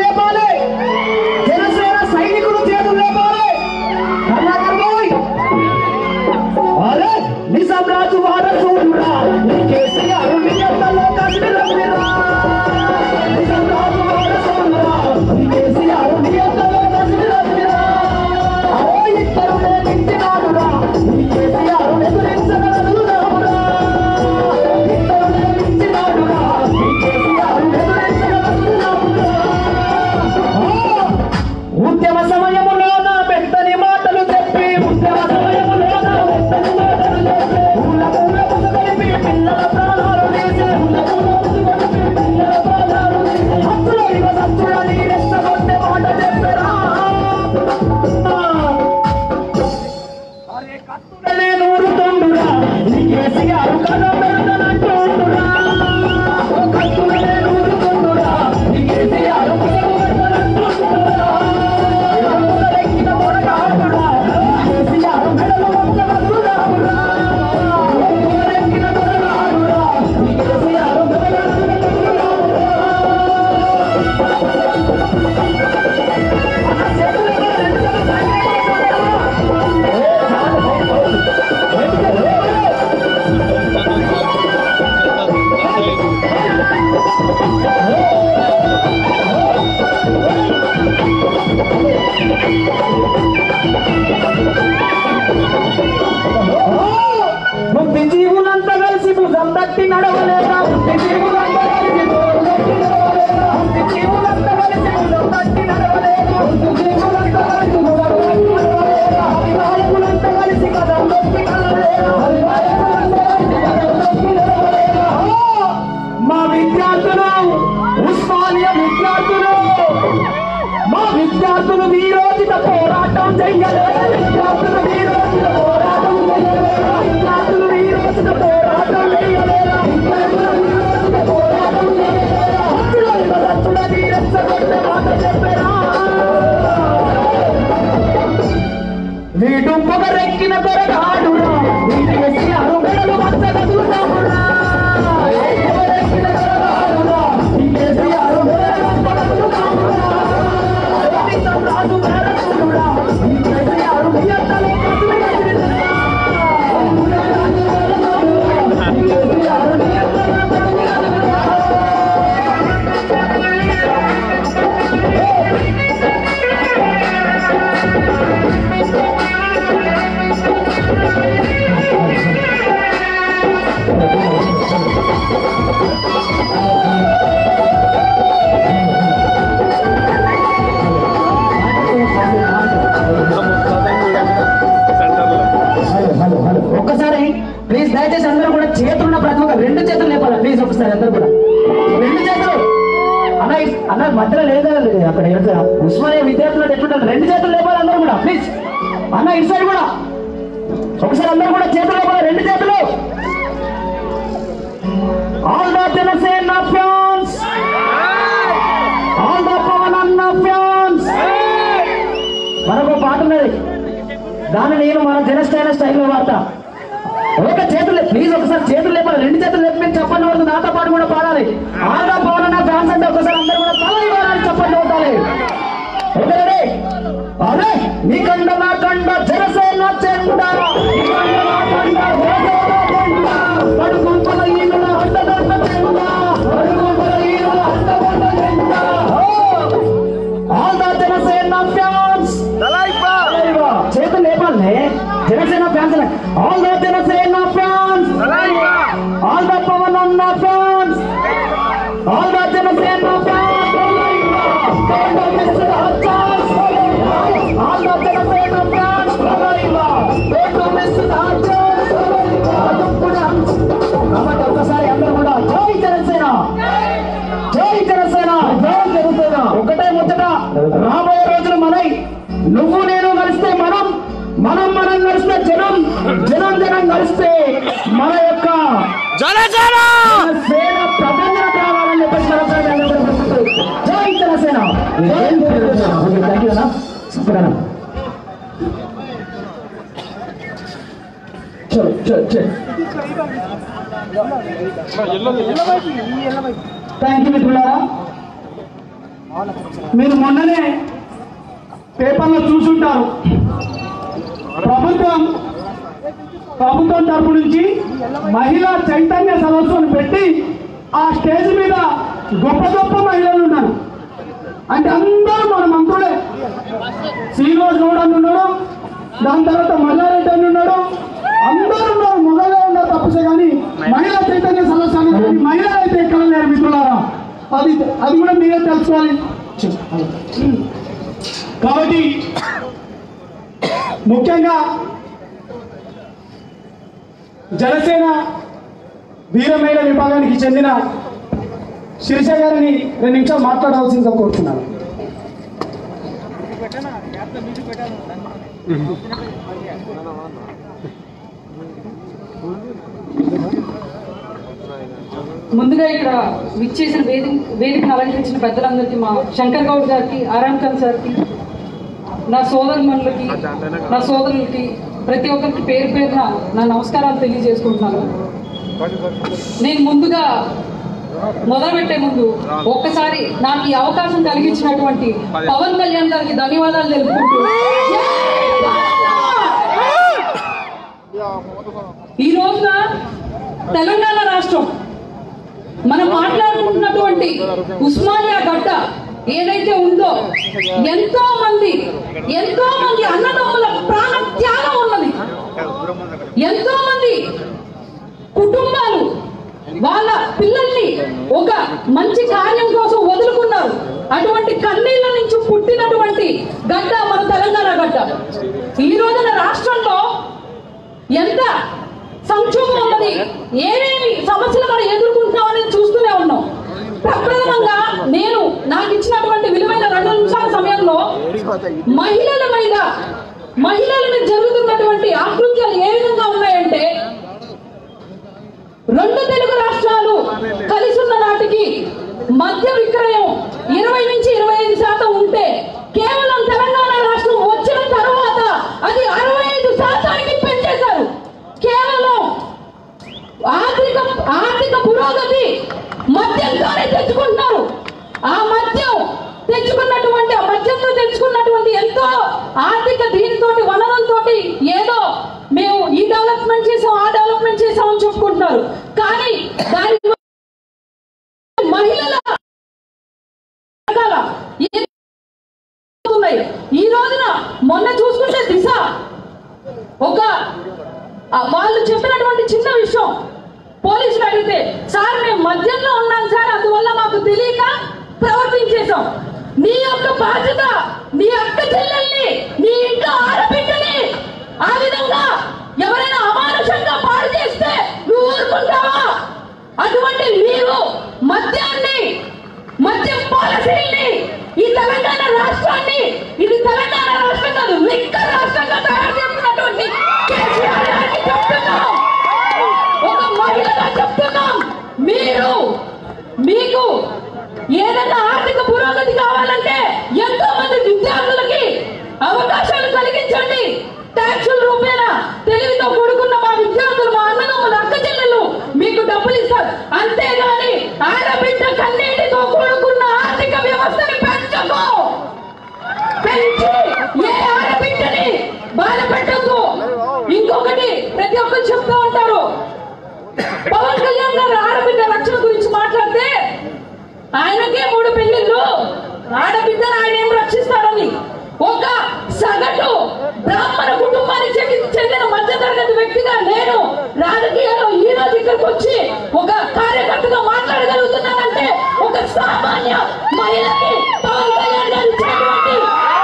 [SPEAKER 4] బుద్ధి జీవులంతా కలిసి భుజం తట్టి నడవలేదా బుద్ధి జీవులంతా కలిసి భుజం తట్టి నడవలేదా? బుద్ధి జీవులంతా కలిసి భుజం తట్టి నడవలేదా? బుద్ధి జీవులంతా కలిసి భుజం తట్టి నడవలేదా? హరినాయకులంతా కలిసి కథం తొక్కి నడవలేదా? హరినాయకులంతా కలిసి కథం తొక్కి నడవలేదా? మా విద్యార్థులు ఉస్మానియా విద్యార్థులు మా విద్యార్థులు వీరోచిత పోరాటం చెయ్యలేదు విద్యార్థులు వీరోచిత పోరాటం చెయ్యలేదు విద్యార్థులు వీరోచిత పోరాటం చెయ్యలేదు విద్యార్థులు వీరోచిత పోరాటం చెయ్యలేదు హక్కుల హక్కుల వీరచ్చగొట్టే మాట చెప్పరా వీడు పొగరెక్కిన దొరగాడురా వీడి ఎక్కి అరుగడలు వంచగలుగుతామురా పొగరెక్కిన దొరగాడురా వీడి ఎక్కి అరుగడలు వంచగలుగుతామురా రాజు భారతుడురా వీడి ఎక్కి అరుగడలు
[SPEAKER 2] సెంటర్లో
[SPEAKER 4] హలో హలో హలో ఒక్కసారి ప్లీజ్ దయచేసి అందరూ కూడా చేతులున్న ప్రతి ఒక్క రెండు చేతులు లేపాలి ప్లీజ్ ఒకసారి అందరూ కూడా రెండు చేతులు అన్న ఇ- అన్న మధ్యలో లేదా అక్కడ ఏంటో ఉస్మానియా విద్యార్థులు ఎట్లుంటారు రెండు చేతులు లేపాలి అందరూ కూడా ప్లీజ్ అన్న ఇటు సైడ్ కూడా ఒకసారి అందరూ కూడా చేతులు లేపాలి రెండు చేతులు all the Janasena fans all the Pawan అన్న ఫ్యాన్స్ మనకు పాట ఉన్నది దాన్ని నేను మన జనస్థాయిల స్టైల్లో వాడతా ఒక చేతులు ప్లీజ్ ఒకసారి చేతులు లేపాలి రెండు చేతులు లేపి మీరు చెప్పండి వరకు నాతో పాటు కూడా పాడాలి ఆగా పవన్ ఫ్యాన్స్ అంటే ఒకసారి అందరూ కూడా తల ఇవ్వాలని చెప్పండి అవుతాలి ఓకే రెడీ అదే మీ కండ నా కండ జనసేన చెండ మీ కండ నా కండ ఓటేల జెండా. పడుకుంపల ఈనుల అడ్డదండ జెండ. పడుకుంపల ఈనుల అడ్డదండ జెండ. ఓ! ఆల్ ద జనసేన ఫ్యాన్స్ చేతులు లేపాలి Janasena fans all the Janasena fans all the Pawan అన్న fans all the Janasena fans all the Janasena fans కాబట్టి ఒక్కసారి అందరూ కూడా జై జనసేన జై జనసేన జై జనసేన ఒకటే ముచ్చట రాబోయే రోజులు మనై నువ్వు నేను కలిస్తే మనం మనం మనం కలిస్తే జనం జనం జనం కలిస్తే మన యొక్క
[SPEAKER 2] జనసేన
[SPEAKER 4] సేన ప్రపంచం కావాలని చెప్పేసి మరొకసారి అందరూ కోరుకుంటూ, జై జనసేన జై జనసేన ఓకే థ్యాంక్ యూ అన్న సూపర్ అన్న చలో చలో చలో థ్యాంక్ యూ మిత్రులారా మీరు మొన్ననే పేపర్లో చూసుంటారు ప్రభుత్వం ప్రభుత్వం తరపు నుంచి మహిళా చైతన్య సదస్సును పెట్టి ఆ స్టేజ్ మీద గొప్ప గొప్ప మహిళలు ఉన్నారు అంటే అందరూ మన మంత్రులే శ్రీనివాస్ గౌడ్ అని ఉన్నాడు దాని తర్వాత మల్లారెడ్డి అని ఉన్నాడు అందరూ ఉన్నారు మొదలే ఉన్నారు తప్పసే కానీ మహిళా చైతన్య సదస్సు అనేది మహిళలు అయితే ఎక్కడ లేరు మిత్రులారా అది అది కూడా మీరే తెలుసుకోవాలి కాబట్టి ముఖ్యంగా జనసేన వీరమహిళ విభాగానికి చెందిన శిరీష గారిని రెండు నిమిషాలు మాట్లాడవలసిందిగా కోరుతున్నాను
[SPEAKER 5] ముందుగా ఇక్కడ విచ్చేసిన వేదిక వేదికను అలంకరించిన పెద్దలందరికీ మా శంకర్ గౌడ్ గారికి ఆరామ్ ఖాన్ సార్కి నా సోదరుమణులకి నా సోదరులకి ప్రతి ఒక్కరికి పేరు పేరున నా నమస్కారాలు తెలియజేసుకుంటున్నాను నేను ముందుగా మొదలుపెట్టే ముందు ఒక్కసారి నాకు ఈ అవకాశం కలిగించినటువంటి పవన్ కళ్యాణ్ గారికి ధన్యవాదాలు తెలుపుకుంటూ ఈ రోజున తెలంగాణ రాష్ట్రం మనం మాట్లాడుకుంటున్నటువంటి ఉస్మానియా గడ్డ ఏదైతే ఉందో ఎంతో మంది ఎంతో మంది అన్నదమ్ముల ప్రాణ త్యాగం ఉన్నది ఎంతో మంది కుటుంబాలు వాళ్ళ పిల్లల్ని ఒక మంచి కార్యం కోసం వదులుకున్నారు అటువంటి కన్నీళ్ళ నుంచి పుట్టినటువంటి గడ్డ మన తెలంగాణ గడ్డ ఈ రోజున రాష్ట్రంలో ఎంత సంక్షోభం ఉన్నది ఏమేమి సమస్యలు మనం ఎదుర్కొంటున్నామని చూస్తూనే ఉన్నాం ప్రప్రథమంగా నేను నాకు ఇచ్చినటువంటి విలువైన రెండు నిమిషాల సమయంలో మహిళల మీద మహిళల మీద జరుగుతున్నటువంటి ఆకృత్యాలు ఏ విధంగా ఉన్నాయంటే రెండు తెలుగు రాష్ట్రాలు కలిసి ఉన్న నాటికి మద్య విక్రయం ఇరవై నుంచి ఇరవై ఐదు శాతం ఉంటే కేవలం తెలంగాణ రాష్ట్రం వచ్చిన తర్వాత అది అరవై ఐదు శాతానికి పెంచేశారు కేవలం ఆర్థిక ఆర్థిక పురోగతి మద్యంతోనే తెచ్చుకుంటున్నారు ఆ మద్యం తెచ్చుకున్నటువంటి ఆ మద్యంతో తెచ్చుకున్నటువంటి ఎంతో ఆర్థిక దీనితో వనరులతో ఏదో మేము ఈ డెవలప్మెంట్ చేసాం ఆ డెవలప్మెంట్ చేసాం అని చెప్పుకుంటున్నారు కానీ దాని మహిళల రకాల ఏ- ఉన్నాయి. ఈ రోజున మొన్న చూసుకుంటే దిశ ఒక ఆ వాళ్ళు చెప్పినటువంటి చిన్న విషయం పోలీసులు అడిగితే సార్ మేము మద్యంలో ఉన్నాం సార్ అందువల్ల మాకు తెలియక ప్రవర్తించేశాం నీ యొక్క బాధ్యత నీ అక్క చెల్లెల్ని నీ ఇంట్లో ఆడబిడ్డని ఆ విధంగా ఎవరైనా అమానుషంగా పాడు చేస్తే నువ్వు ఊరుకుంటావా అటువంటి మీరు మద్యాన్ని మద్యం పాలసీని ఈ తెలంగాణ రాష్ట్రాన్ని ఇది తెలంగాణ రాష్ట్రం కాదు లిక్క రాష్ట్రంగా తయారు చేస్తున్నటువంటి కేసీఆర్ గారికి చెప్తున్నాం ఒక మహిళగా చెప్తున్నాం మీరు మీకు ఏదైనా ఆర్థిక పురోగతి కావాలంటే ఎంతో మంది విద్యార్థులకి అవకాశాలు కలిగించండి ట్యాక్సుల రూపేణా తెలివితో కూడుకున్న మా విద్యార్థులు మా అన్నదమ్ములు అక్క చెల్లెలు మీకు డబ్బులు ఇస్తారు అంతేగాని ఆడబిడ్డ కన్నీటితో కూడుకున్న ఆర్థిక వ్యవస్థని పెంచకు పెంచి ఏ ఆడబిడ్డని బాధ పెట్టద్దు ఇంకొకటి ప్రతి ఒక్కరు చెప్తూ ఉంటారు పవన్ కళ్యాణ్ గారు ఆడబిడ్డ రక్షణ గురించి మాట్లాడితే ఆయనకే మూడు పెళ్లిళ్ళు ఆడబిడ్డను ఆయన ఏం రక్షిస్తాడని ఒక సగటు బ్రాహ్మణ కుటుంబానికి చెంది- చెందిన మధ్యతరగతి వ్యక్తిగా నేను రాజకీయాల్లో ఈ రోజు ఇక్కడికి వచ్చి ఒక కార్యకర్తగా మాట్లాడగలుగుతున్నానంటే ఒక సామాన్య మహిళకి పవన్ కళ్యాణ్ గారు ఇచ్చినటువంటి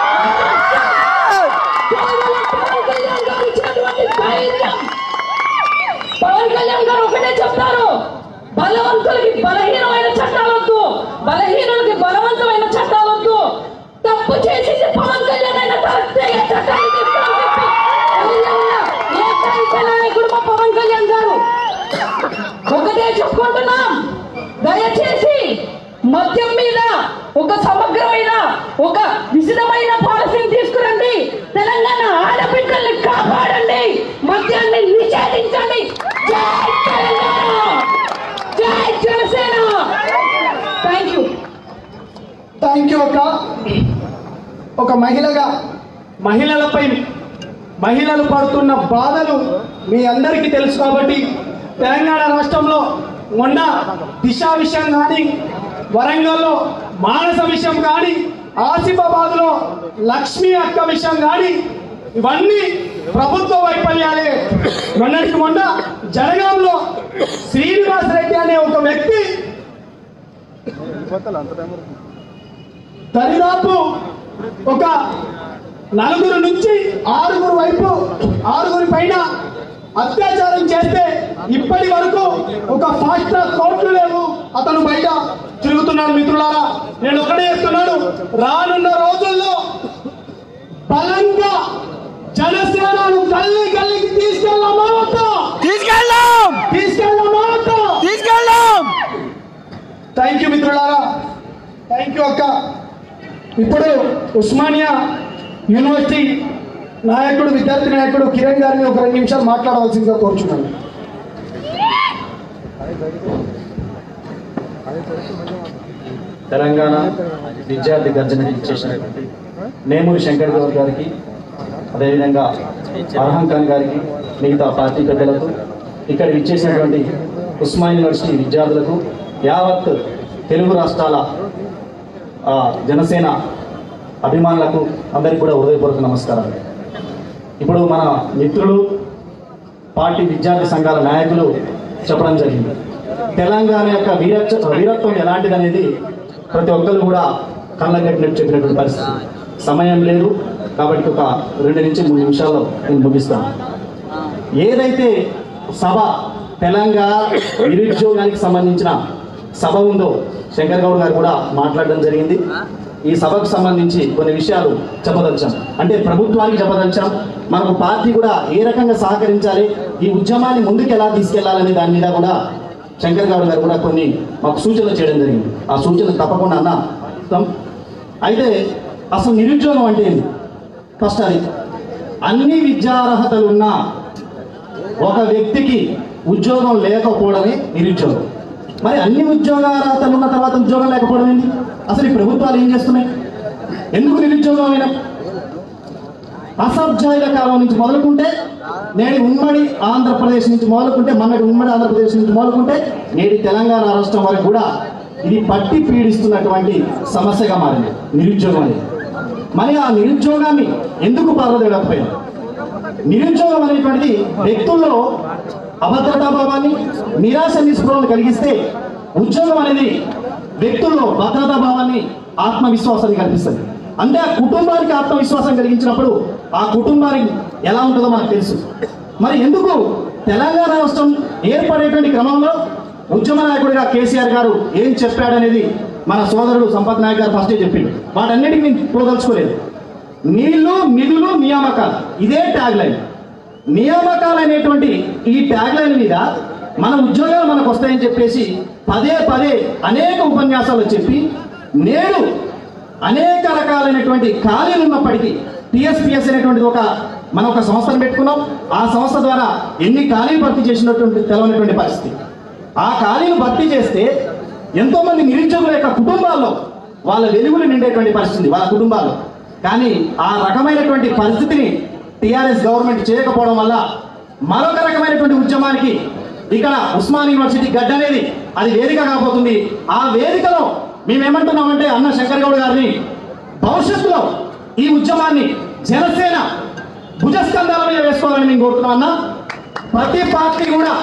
[SPEAKER 5] కేవలం పవన్ కళ్యాణ్ గారు ఇచ్చినటువంటి ధైర్యం పవన్ కళ్యాణ్ గారు ఒకటే చెప్తారు బలవంతులకి బలహీనమైన చట్టాలొద్దు బలహీనులకి బలవంతమైన చట్టాలొద్దు తప్పు చేసేసి పవన్ కళ్యాణ్ అయిన ప్రత్యేక చట్టాలు తెస్తామని చెప్పి తెలంగాణ ఏకైక నాయకుడు మా పవన్ కళ్యాణ్ గారు ఒకటే చెప్పుకుంటున్నాం దయచేసి మద్యం మీద ఒక సమగ్రమైన ఒక విశదమైన పాలసీని తీసుకురండి తెలంగాణ ఆడబిడ్డల్ని కాపాడండి మద్యాన్ని నిషేధించండి జై తెలంగాణ జై Janasena thank you
[SPEAKER 1] thank you అక్క ఒక మహిళగా మహిళలపై మహిళలు పడుతున్న బాధలు మీ అందరికీ తెలుసు కాబట్టి తెలంగాణ రాష్ట్రంలో మొన్న దిశ విషయం కానీ వరంగల్లో మానస విషయం కానీ ఆసిఫాబాద్లో లక్ష్మీ అక్క విషయం కానీ ఇవన్నీ ప్రభుత్వ వైఫల్యాలే మొన్నటికి మొన్న జనగాంలో శ్రీనివాస్ రెడ్డి అనే ఒక వ్యక్తి దరిదాపు ఒక నలుగురు నుంచి ఆరుగురు వైపు ఆరుగురి పైన అత్యాచారం చేస్తే ఇప్పటి వరకు ఒక ఫాస్ట్ ట్రాక్ కోర్టులు లేవు అతను బయట తిరుగుతున్నాడు మిత్రులారా నేను ఒకటే చెప్తున్నాను రానున్న రోజుల్లో బలంగా జనసేనను గల్లీ గల్లీకి తీసుకెళ్ళామా వద్దా?
[SPEAKER 2] తీసుకెళ్ళాం
[SPEAKER 1] తీసుకెళ్ళామా వద్దా?
[SPEAKER 2] తీసుకెళ్ళాం
[SPEAKER 1] థ్యాంక్ యూ మిత్రులారా థ్యాంక్ యూ అక్క ఇప్పుడు ఉస్మానియా యూనివర్సిటీ నాయకుడు విద్యార్థి నాయకుడు కిరణ్ గారిని ఒక రెండు నిమిషాలు మాట్లాడవలసిందిగా కోరుచున్నాను
[SPEAKER 4] తెలంగాణ విద్యార్థి గర్జన చేసినటువంటి నేమూరి శంకర్ గౌడ్ గారికి అదేవిధంగా అర్హం ఖాన్ గారికి మిగతా పార్టీ పెద్దలకు ఇక్కడ విచ్చేసినటువంటి ఉస్మాన్ యూనివర్సిటీ విద్యార్థులకు యావత్ తెలుగు రాష్ట్రాల
[SPEAKER 1] ఆ, జనసేన అభిమానులకు అందరికీ కూడా హృదయపూర్వక నమస్కారాలు ఇప్పుడు మన మిత్రులు పార్టీ విద్యార్థి సంఘాల నాయకులు చెప్పడం జరిగింది తెలంగాణ యొక్క వీరత్వ వీరత్వం ఎలాంటిది అనేది ప్రతి ఒక్కరు కూడా కళ్ళగట్టినట్టు చెప్పినటువంటి పరిస్థితి సమయం లేదు కాబట్టి ఒక రెండు నుంచి మూడు నిమిషాల్లో నేను ముగిస్తాను ఏదైతే సభ తెలంగాణ నిరుద్యోగానికి సంబంధించిన సభ ఉందో శంకర్ గౌడ్ గారు కూడా మాట్లాడడం జరిగింది ఈ సభకు సంబంధించి కొన్ని విషయాలు చెప్పదలిచాం అంటే ప్రభుత్వానికి చెప్పదలిచాం మనకు పార్టీ కూడా ఏ రకంగా సహకరించాలి ఈ ఉద్యమాన్ని ముందుకు ఎలా తీసుకెళ్లాలనే దాని మీద కూడా శంకర్ గౌడ్ గారు కూడా కొన్ని మాకు సూచనలు చేయడం జరిగింది ఆ సూచనలు తప్పకుండా అన్న ఇస్తాం. అయితే అసలు నిరుద్యోగం అంటే ఏంటి ఫస్ట్ అది అన్ని విద్యార్హతలు ఉన్న ఒక వ్యక్తికి ఉద్యోగం లేకపోవడమే నిరుద్యోగం మరి అన్ని ఉద్యోగార్హతలు ఉన్న తర్వాత ఉద్యోగం లేకపోవడం ఏంటి అసలు ఈ ప్రభుత్వాలు ఏం చేస్తున్నాయి ఎందుకు నిరుద్యోగం అయినా అసభ్యాయుల కాలం నుంచి మొదలుకుంటే నేటి ఉమ్మడి ఆంధ్రప్రదేశ్ నుంచి మొదలుకుంటే మొన్నటి ఉమ్మడి ఆంధ్రప్రదేశ్ నుంచి మొదలుకుంటే నేటి తెలంగాణ రాష్ట్రం వరకు కూడా ఇది పట్టి పీడిస్తున్నటువంటి సమస్యగా మారింది నిరుద్యోగం అనేది మరి ఆ నిరుద్యోగాన్ని ఎందుకు పాల్గొనలేకపోయాం నిరుద్యోగం అనేటువంటిది వ్యక్తుల్లో అభద్రతా భావాన్ని నిరాశ నిస్పృహను కలిగిస్తే ఉద్యోగం అనేది వ్యక్తుల్లో భద్రతా భావాన్ని ఆత్మవిశ్వాసాన్ని కల్పిస్తుంది అంటే ఆ కుటుంబానికి ఆత్మవిశ్వాసం కలిగించినప్పుడు ఆ కుటుంబానికి ఎలా ఉంటుందో మనకు తెలుసు మరి ఎందుకు తెలంగాణ రాష్ట్రం ఏర్పడేటువంటి క్రమంలో ఉద్యమ నాయకుడిగా కేసీఆర్ గారు ఏం చెప్పాడనేది మన సోదరుడు సంపత్ నాయక్ గారు ఫస్టే చెప్పిండు వాటన్నిటికీ నేను పోదలుచుకోలేదు నీళ్లు నిధులు నియామకాలు ఇదే ట్యాగ్ లైన్ నియామకాలు అనేటువంటి ఈ ట్యాగ్ లైన్ మీద మన ఉద్యోగాలు మనకు వస్తాయని చెప్పేసి పదే పదే అనేక ఉపన్యాసాలు చెప్పి నేడు అనేక రకాలైనటువంటి ఖాళీలు ఉన్నప్పటికీ టిఎస్పిఎస్ అనేటువంటిది ఒక మనం ఒక సంస్థను పెట్టుకున్నాం ఆ సంస్థ ద్వారా ఎన్ని ఖాళీలు భర్తీ చేసినటువంటి తెలవనటువంటి పరిస్థితి ఆ ఖాళీలు భర్తీ చేస్తే ఎంతో మంది నిరుద్యోగుల యొక్క కుటుంబాల్లో వాళ్ళ వెలుగులు నిండేటువంటి పరిస్థితి వాళ్ళ కుటుంబాల్లో కానీ ఆ రకమైనటువంటి పరిస్థితిని టిఆర్ఎస్ గవర్నమెంట్ చేయకపోవడం వల్ల మరొక రకమైనటువంటి ఉద్యమానికి ఇక్కడ ఉస్మాన్ యూనివర్సిటీ గడ్డ అనేది అది వేదిక కాబోతుంది ఆ వేదికలో మేమేమంటున్నామంటే అన్న శంకర్ గౌడ్ గారిని భవిష్యత్తులో ఈ ఉద్యమాన్ని జనసేన భుజస్కంధాల మీద వేసుకోవాలని మేము కోరుతున్నాం అన్న ప్రతి పార్టీ కూడా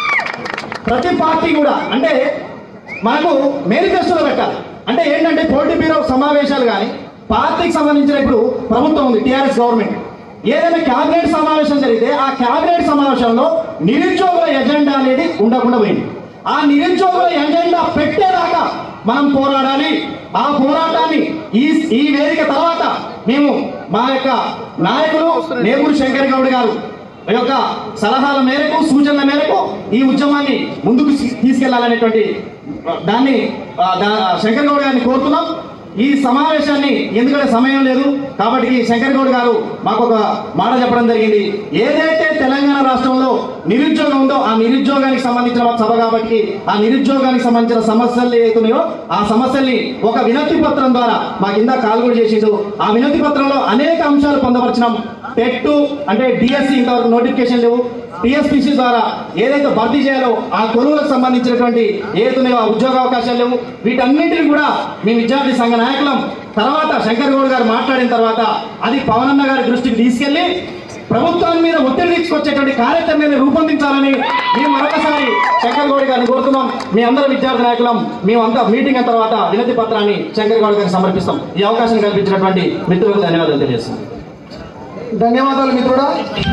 [SPEAKER 1] ప్రతి పార్టీ కూడా అంటే మనకు మేనిఫెస్టోలో పెట్టాలి అంటే ఏంటంటే పోటీ బ్యూరో సమావేశాలు కానీ పార్టీకి సంబంధించిన ఇప్పుడు ప్రభుత్వం ఉంది టీఆర్ఎస్ గవర్నమెంట్ ఏదైనా క్యాబినెట్ సమావేశం జరిగితే ఆ క్యాబినెట్ సమావేశంలో నిరుద్యోగుల ఎజెండా అనేది ఉండకుండా పోయింది ఆ నిరుద్యోగుల ఎజెండా పెట్టేదాకా మనం పోరాడాలి ఆ పోరాటాన్ని ఈ ఈ వేదిక తర్వాత మేము మా యొక్క నాయకులు నేపూరు శంకర్ గౌడ్ గారు ఈ యొక్క సలహాల మేరకు సూచనల మేరకు ఈ ఉద్యమాన్ని ముందుకు తీ- తీసుకెళ్లాలనేటువంటి దాన్ని ఆ, దా- శంకర్ గౌడ్ గారిని కోరుతున్నాం ఈ సమావేశాన్ని ఎందుకంటే సమయం లేదు కాబట్టి శంకర్ గౌడ్ గారు మాకు ఒక మాట చెప్పడం జరిగింది ఏదైతే తెలంగాణ రాష్ట్రంలో నిరుద్యోగం ఉందో ఆ నిరుద్యోగానికి సంబంధించిన ఒక సభ కాబట్టి ఆ నిరుద్యోగానికి సంబంధించిన సమస్యలు ఏతున్నాయో ఆ సమస్యల్ని ఒక వినతి పత్రం ద్వారా మా కింద కాల్ కూడా చేసిండు ఆ వినతి పత్రంలో అనేక అంశాలు పొందపరిచినాం టెట్ అంటే డిఎస్సి ఇంతవరకు నోటిఫికేషన్ లేవు టిఎస్పిసి ద్వారా ఏదైతే భర్తీ చేయాలో ఆ కొలువులకు సంబంధించినటువంటి ఏతున్నాయో ఆ ఉద్యోగ అవకాశాలు లేవు వీటన్నింటిని కూడా మీ విద్యార్థి సంఘ నాయకులం తర్వాత శంకర్ గౌడ్ గారు మాట్లాడిన తర్వాత అది పవనన్న గారి దృష్టికి తీసుకెళ్లి ప్రభుత్వం మీద ఒత్తిడి తీసుకొచ్చేటువంటి కార్యాచరణని రూపొందించాలని మేము మరొకసారి శంకర్ గౌడ్ గారిని కోరుతున్నాం మీ అందరు విద్యార్థి నాయకులం మేమంతా మీటింగ్ అయిన తర్వాత వినతి పత్రాన్ని శంకర్ గౌడ్ గారికి సమర్పిస్తాం ఈ అవకాశం కల్పించినటువంటి మిత్రులకు ధన్యవాదాలు తెలియజేస్తున్నాం
[SPEAKER 6] ధన్యవాదాలు మిత్రుడా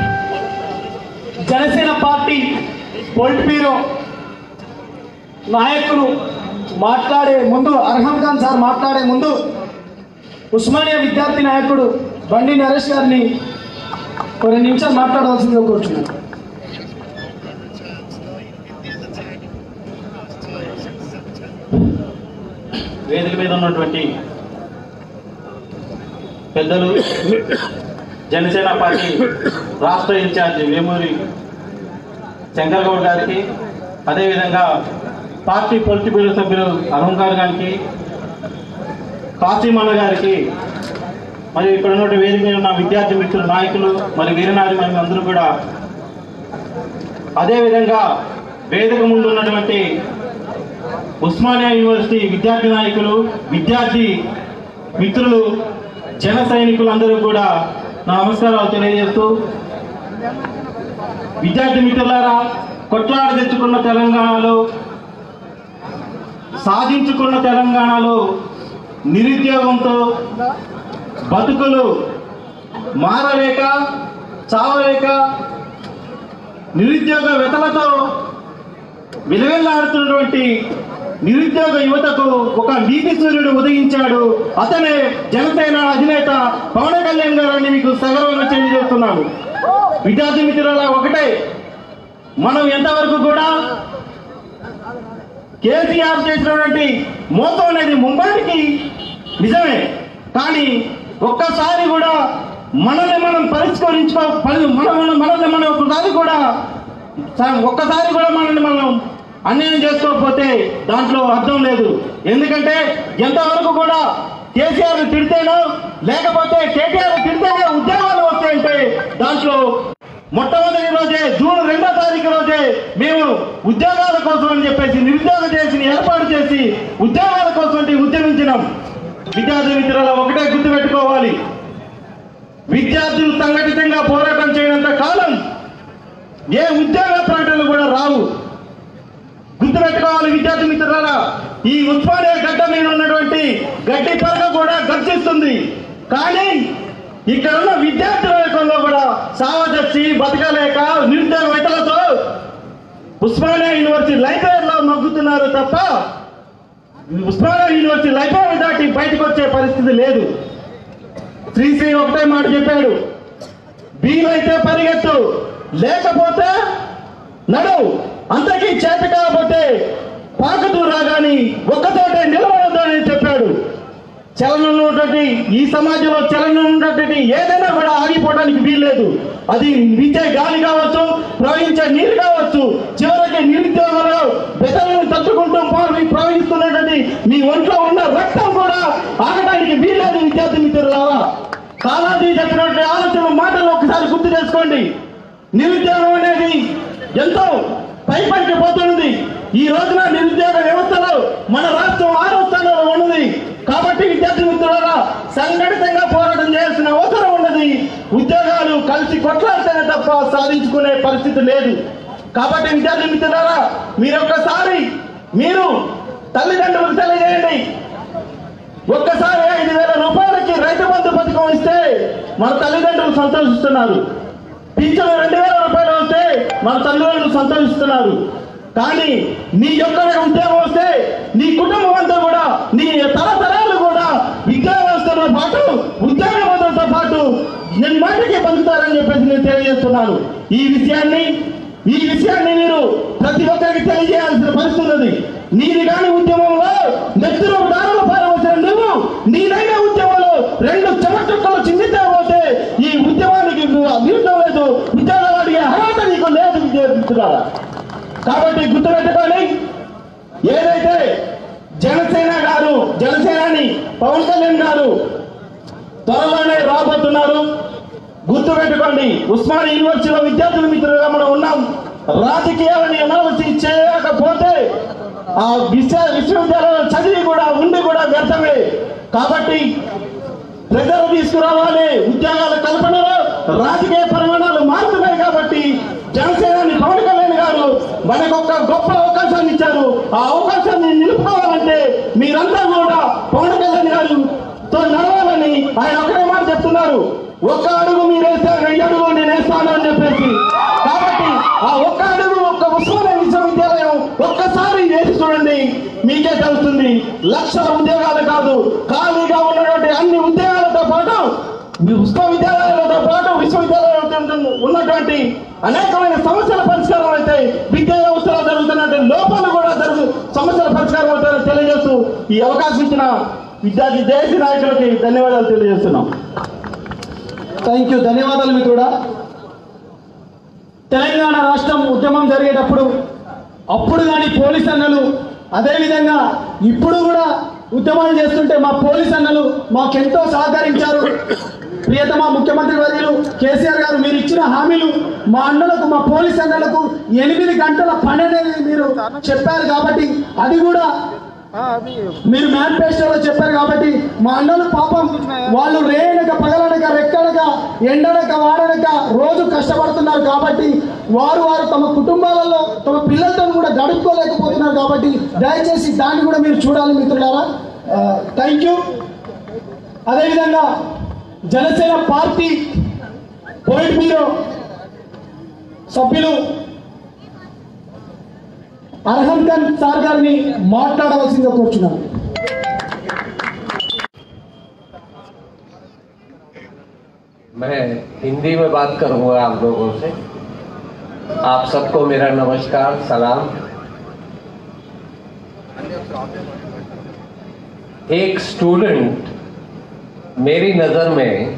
[SPEAKER 6] జనసేన పార్టీ పొలిట్ బ్యూరో నాయకులు మాట్లాడే ముందు అర్హం ఖాన్ సార్ మాట్లాడే ముందు ఉస్మానియా విద్యార్థి నాయకుడు బండి నరేష్ గారిని కొన్ని నిమిషాలు మాట్లాడవలసిందిగా కోరుచున్నాను
[SPEAKER 7] వేదిక మీద ఉన్నటువంటి పెద్దలు జనసేన పార్టీ రాష్ట్ర ఇన్ఛార్జి వేమూరి శంకర్ గౌడ్ గారికి అదేవిధంగా పార్టీ పొలిటి బ్యూరో సభ్యులు అరుణ్ గారు గారికి కాసిమన్న గారికి మరియు ఇక్కడ ఉన్నటువంటి వేదిక మీద ఉన్న విద్యార్థి మిత్రులు నాయకులు మరి వీరనారి మరియు అందరూ కూడా అదేవిధంగా వేదిక ముందు ఉన్నటువంటి ఉస్మానియా యూనివర్సిటీ విద్యార్థి నాయకులు విద్యార్థి మిత్రులు జన సైనికులందరూ కూడా నా నమస్కారాలు తెలియజేస్తూ విద్యార్థి మిత్రులారా కొట్లాడ తెచ్చుకున్న తెలంగాణలో సాధించుకున్న తెలంగాణలో నిరుద్యోగంతో బతుకులు మారలేక చావలేక నిరుద్యోగ వెతలతో విలవిల్లాడుతున్నటువంటి నిరుద్యోగ యువతకు ఒక నీతి సూర్యుడు ఉదయించాడు అతనే జనసేన అధినేత పవన్ కళ్యాణ్ గారని మీకు సగర్వంగా తెలియజేస్తున్నాను విద్యార్థి మిత్రుల ఒకటే మనం ఎంతవరకు కూడా కేసీఆర్ చేసినటువంటి మోసం అనేది ముంబాయికి నిజమే కానీ ఒక్కసారి కూడా మనల్ని మనం పరిష్కరించుకో పరి- మన మన- మనల్ని మనం ఒకసారి కూడా స- ఒక్కసారి కూడా మనల్ని మనం అన్యాయం చేసుకోకపోతే దాంట్లో అర్థం లేదు ఎందుకంటే ఎంతవరకు కూడా కేసీఆర్ తిడితేనో లేకపోతే కేటీఆర్ తిడితేనే ఉద్యోగాలు వస్తాయంటే దాంట్లో మొట్టమొదటి రోజే జూన్ రెండో తారీఖు రోజే మేము ఉద్యోగాల కోసం అని చెప్పేసి నిరుద్యోగ చేసి ఏర్పాటు చేసి ఉద్యోగాల కోసం అంటే ఉద్యమించినాం విద్యార్థి మిత్రుల ఒకటే గుర్తు పెట్టుకోవాలి విద్యార్థులు సంఘటితంగా పోరాటం చేయనంత కాలం ఏ ఉద్యోగ ప్రకటనలు కూడా రావు గుర్తుపెట్టుకోవాలి విద్యార్థి మిత్రులారా ఈ ఉస్మానియా గడ్డ మీద ఉన్నటువంటి గడ్డి పరక కూడా గర్జిస్తుంది కానీ ఇక్కడ ఉన్న విద్యార్థుల వర్గంలో కూడా సావదచ్చి బతకలేక నిరుద్యోగ వెతలతో ఉస్మానియా యూనివర్సిటీ లైబ్రరీలో మగ్గుతున్నారు తప్ప ఉస్మానియా యూనివర్సిటీ లైబ్రరీ దాటి బయటకు వచ్చే పరిస్థితి లేదు శ్రీశ్రీ ఒకటే మాట చెప్పాడు వీలైతే పరిగెత్తు లేకపోతే నడు అంతకీ చేత కాకపోతే పాకుతూ రాగాని ఒక్కతోటే నిలబడదని చెప్పాడు చలనం ఉన్నటువంటి ఈ సమాజంలో చలనం ఉన్నటువంటి ఏదైనా కూడా ఆగిపోవడానికి వీల్లేదు అది వీచే గాలి కావచ్చు ప్రవహించే నీరు కావచ్చు చివరికి నిరుద్యోగంలో బెదలను తట్టుకుంటూ పోయి ప్రవహిస్తున్నటువంటి మీ ఒంట్లో ఉన్న రక్తం కూడా ఆగడానికి వీల్లేదు విద్యార్థి మిత్రులారా కాలాది చెప్పినటువంటి ఆలోచన మాటలు ఒకసారి గుర్తు చేసుకోండి నిరుద్యోగం అనేది ఎంతో పై పైకి పోతున్నది ఈ రోజున నిరుద్యోగ వ్యవస్థలో మన రాష్ట్రం ఆరో స్థానంలో ఉన్నది కాబట్టి విద్యార్థి మిత్రులారా సంఘటితంగా పోరాటం చేయాల్సిన అవసరం ఉన్నది ఉద్యోగాలు కలిసి కొట్లాడితేనే తప్ప సాధించుకునే పరిస్థితి లేదు కాబట్టి విద్యార్థి మిత్రులారా మీరు ఒక్కసారి మీరు తల్లిదండ్రులకు తెలియజేయండి ఒక్కసారి ఐదు వేల రూపాయలకి రైతు బంధు పథకం ఇస్తే మన తల్లిదండ్రులు సంతోషిస్తున్నారు పింఛను రెండు వేల రూపాయలు వస్తే మన తల్లిదండ్రులు సంతోషిస్తున్నారు కానీ నీ యొక్క ఉద్యోగం వస్తే నీ కుటుంబం అంతా కూడా నీ తరతరాలు కూడా విద్యా వ్యవస్థతో పాటు ఉద్యోగ బంధంతో పాటు నేను మాటకి బతుకుతారని చెప్పేసి నేను తెలియజేస్తున్నాను ఈ విషయాన్ని ఈ విషయాన్ని మీరు ప్రతి ఒక్కరికి తెలియజేయాల్సిన పరిస్థితి ఉంది నీది కాని ఉద్యమంలో నెత్తురు దారులు పారవలసిన నువ్వు నీదైన ఉద్యమంలో రెండు చెమచుక్కలు చిందితే పోతే ఈ ఉద్యమానికి విరుద్ధం లేదు ఉద్యోగాలు అడిగే అర్హత నీకు లేదు విద్యార్థులారా కాబట్టి గుర్తుపెట్టుకొని ఏదైతే జనసేన గారు జనసేనాని పవన్ కళ్యాణ్ గారు త్వరలోనే రాబోతున్నారు గుర్తుపెట్టుకోండి ఉస్మానియా యూనివర్సిటీలో విద్యార్థుల మిత్రులుగా మనం ఉన్నాం రాజకీయాలని అనాలసిస్ చేయకపోతే ఆ విశ్వ విశ్వవిద్యాలయంలో చదివి కూడా ఉండి కూడా వ్యర్థమే కాబట్టి ప్రజలు తీసుకురావాలి ఉద్యోగాల కల్పనలో రాజకీయ పరిమాణాలు మారుతున్నాయి కాబట్టి జనసేనాని పవన్ కళ్యాణ్ గారు మనకు ఒక గొప్ప అవకాశాన్ని ఇచ్చారు ఆ అవకాశాన్ని నిలుపుకోవాలంటే మీరంతా కూడా పవన్ కళ్యాణ్ గారు తో నడవాలని ఆయన ఒకటే మాట చెప్తున్నారు ఒక్క అడుగు మీరేస్తే వెయ్యి అడుగు నేను వేస్తాను అని చెప్పేసి కాబట్టి ఆ ఒక్క అడుగు ఒక్క ఉస్మానియా విశ్వవిద్యాలయం ఒక్కసారి వేసి చూడండి మీకే తెలుస్తుంది లక్షల ఉద్యోగాలు కాదు ఖాళీగా ఉన్నటువంటి అన్ని ఉద్యోగాలతో పాటు విశ్వవిద్యాలయాలతో పాటు విశ్వవిద్యాలయాలతో ఉన్నటువంటి అనేకమైన సమస్యల పరిష్కారం అయితే విద్యా వ్యవస్థలో జరుగుతున్నటువంటి లోపాలు కూడా జరుగు సమస్యల పరిష్కారం అవుతాయని తెలియజేస్తూ ఈ అవకాశం ఇచ్చిన విద్యార్థి దేశ నాయకులకి ధన్యవాదాలు తెలియజేస్తున్నాం
[SPEAKER 6] థ్యాంక్ యూ ధన్యవాదాలు మిత్రుడా తెలంగాణ రాష్ట్రం ఉద్యమం జరిగేటప్పుడు అప్పుడు కానీ పోలీస్ అన్నలు అదేవిధంగా ఇప్పుడు కూడా ఉద్యమాలు చేస్తుంటే మా పోలీస్ అన్నలు మాకెంతో సహకరించారు
[SPEAKER 1] ప్రియతమ ముఖ్యమంత్రి వర్యులు కేసీఆర్ గారు మీరు ఇచ్చిన హామీలు మా అన్నలకు మా పోలీస్ అన్నలకు ఎనిమిది గంటల పని అనేది మీరు చెప్పారు కాబట్టి అది కూడా మీరు మేనిఫెస్టోలో చెప్పారు కాబట్టి మా అన్నలు పాపం వాళ్ళు రేయనక పగలనక రెక్కడక ఎండనక వాడనక రోజు కష్టపడుతున్నారు కాబట్టి వారు వారు తమ కుటుంబాలలో తమ పిల్లలతో కూడా గడుపుకోలేకపోతున్నారు కాబట్టి దయచేసి దాన్ని కూడా మీరు చూడాలి మిత్రులారా థ్యాంక్ యూ అదేవిధంగా జనసేన పార్టీ పోయిట్ బ్యూరో సభ్యులు అర్హం ఖాన్ సార్ గారిని మాట్లాడవలసిందిగా కూర్చున్నాను
[SPEAKER 8] मैं हिंदी में बात करूंगा आप लोगों से आप सबको मेरा नमस्कार सलाम एक स्टूडेंट मेरी नजर में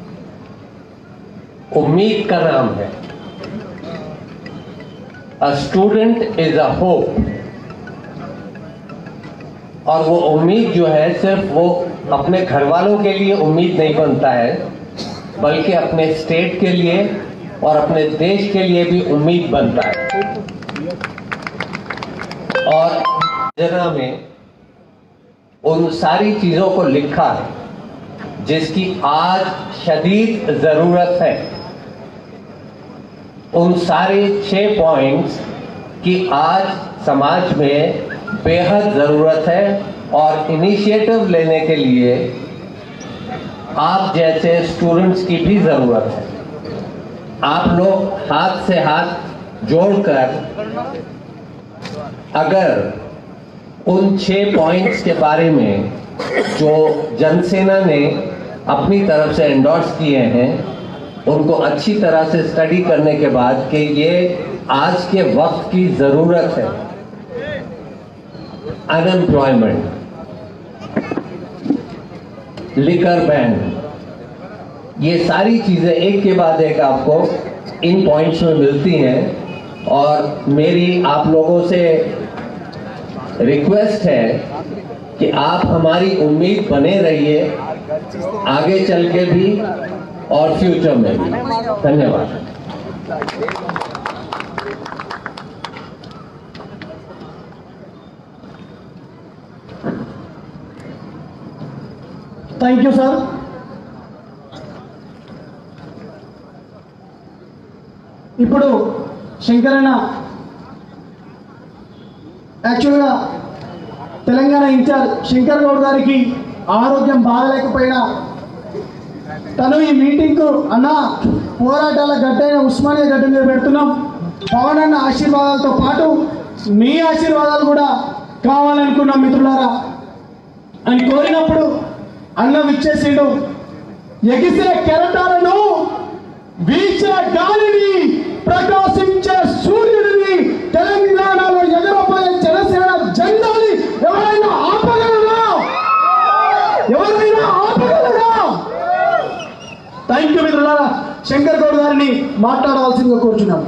[SPEAKER 8] उम्मीद का नाम है a student is a hope और वो उम्मीद जो है सिर्फ वो अपने घर वालों के लिए उम्मीद नहीं बनता है बल्कि अपने स्टेट के लिए और अपने देश के लिए भी उम्मीद बनता है और योजना में उन सारी चीजों को लिखा है जिसकी आज शदीद जरूरत है उन सारे छह पॉइंट्स की आज समाज में बेहद जरूरत है और इनिशिएटिव लेने के लिए आप जैसे स्टूडेंट्स की भी जरूरत है आप लोग हाथ से हाथ जोड़कर अगर उन छह पॉइंट्स के बारे में जो जनसेना ने अपनी तरफ से एंडोर्स किए हैं उनको अच्छी तरह से स्टडी करने के बाद कि ये आज के वक्त की जरूरत है अनएम्प्लॉयमेंट लिकर बैन ये सारी चीजें एक के बाद एक आपको इन पॉइंट्स में मिलती हैं और मेरी आप लोगों से रिक्वेस्ट है कि आप हमारी उम्मीद बने रहिए आगे चल के भी और फ्यूचर में भी धन्यवाद
[SPEAKER 1] థ్యాంక్ యూ సార్ ఇప్పుడు శంకరన్న యాక్చువల్గా తెలంగాణ ఇన్ఛార్జ్ శంకర్ గౌడ్ గారికి ఆరోగ్యం బాగలేకపోయినా తను ఈ మీటింగ్కు అన్న పోరాటాల గడ్డైన ఉస్మానియా గడ్డ మీద పెడుతున్నాం పవన్ అన్న ఆశీర్వాదాలతో పాటు మీ ఆశీర్వాదాలు కూడా కావాలనుకున్నాం మిత్రులారా అని కోరినప్పుడు అన్న విచ్చేసిండు ఎగిసే కెరటాలను వీచే గాలిని ప్రకాశించే సూర్యుడిని తెలంగాణలో ఎగరబోయే జనసేన జెండాని ఎవరైనా ఆపగలరా ఎవరైనా ఆపగలరా థ్యాంక్ యూ మిత్రులారా శంకర్ గౌడ్ గారిని మాట్లాడవలసిందిగా కోరుచున్నాను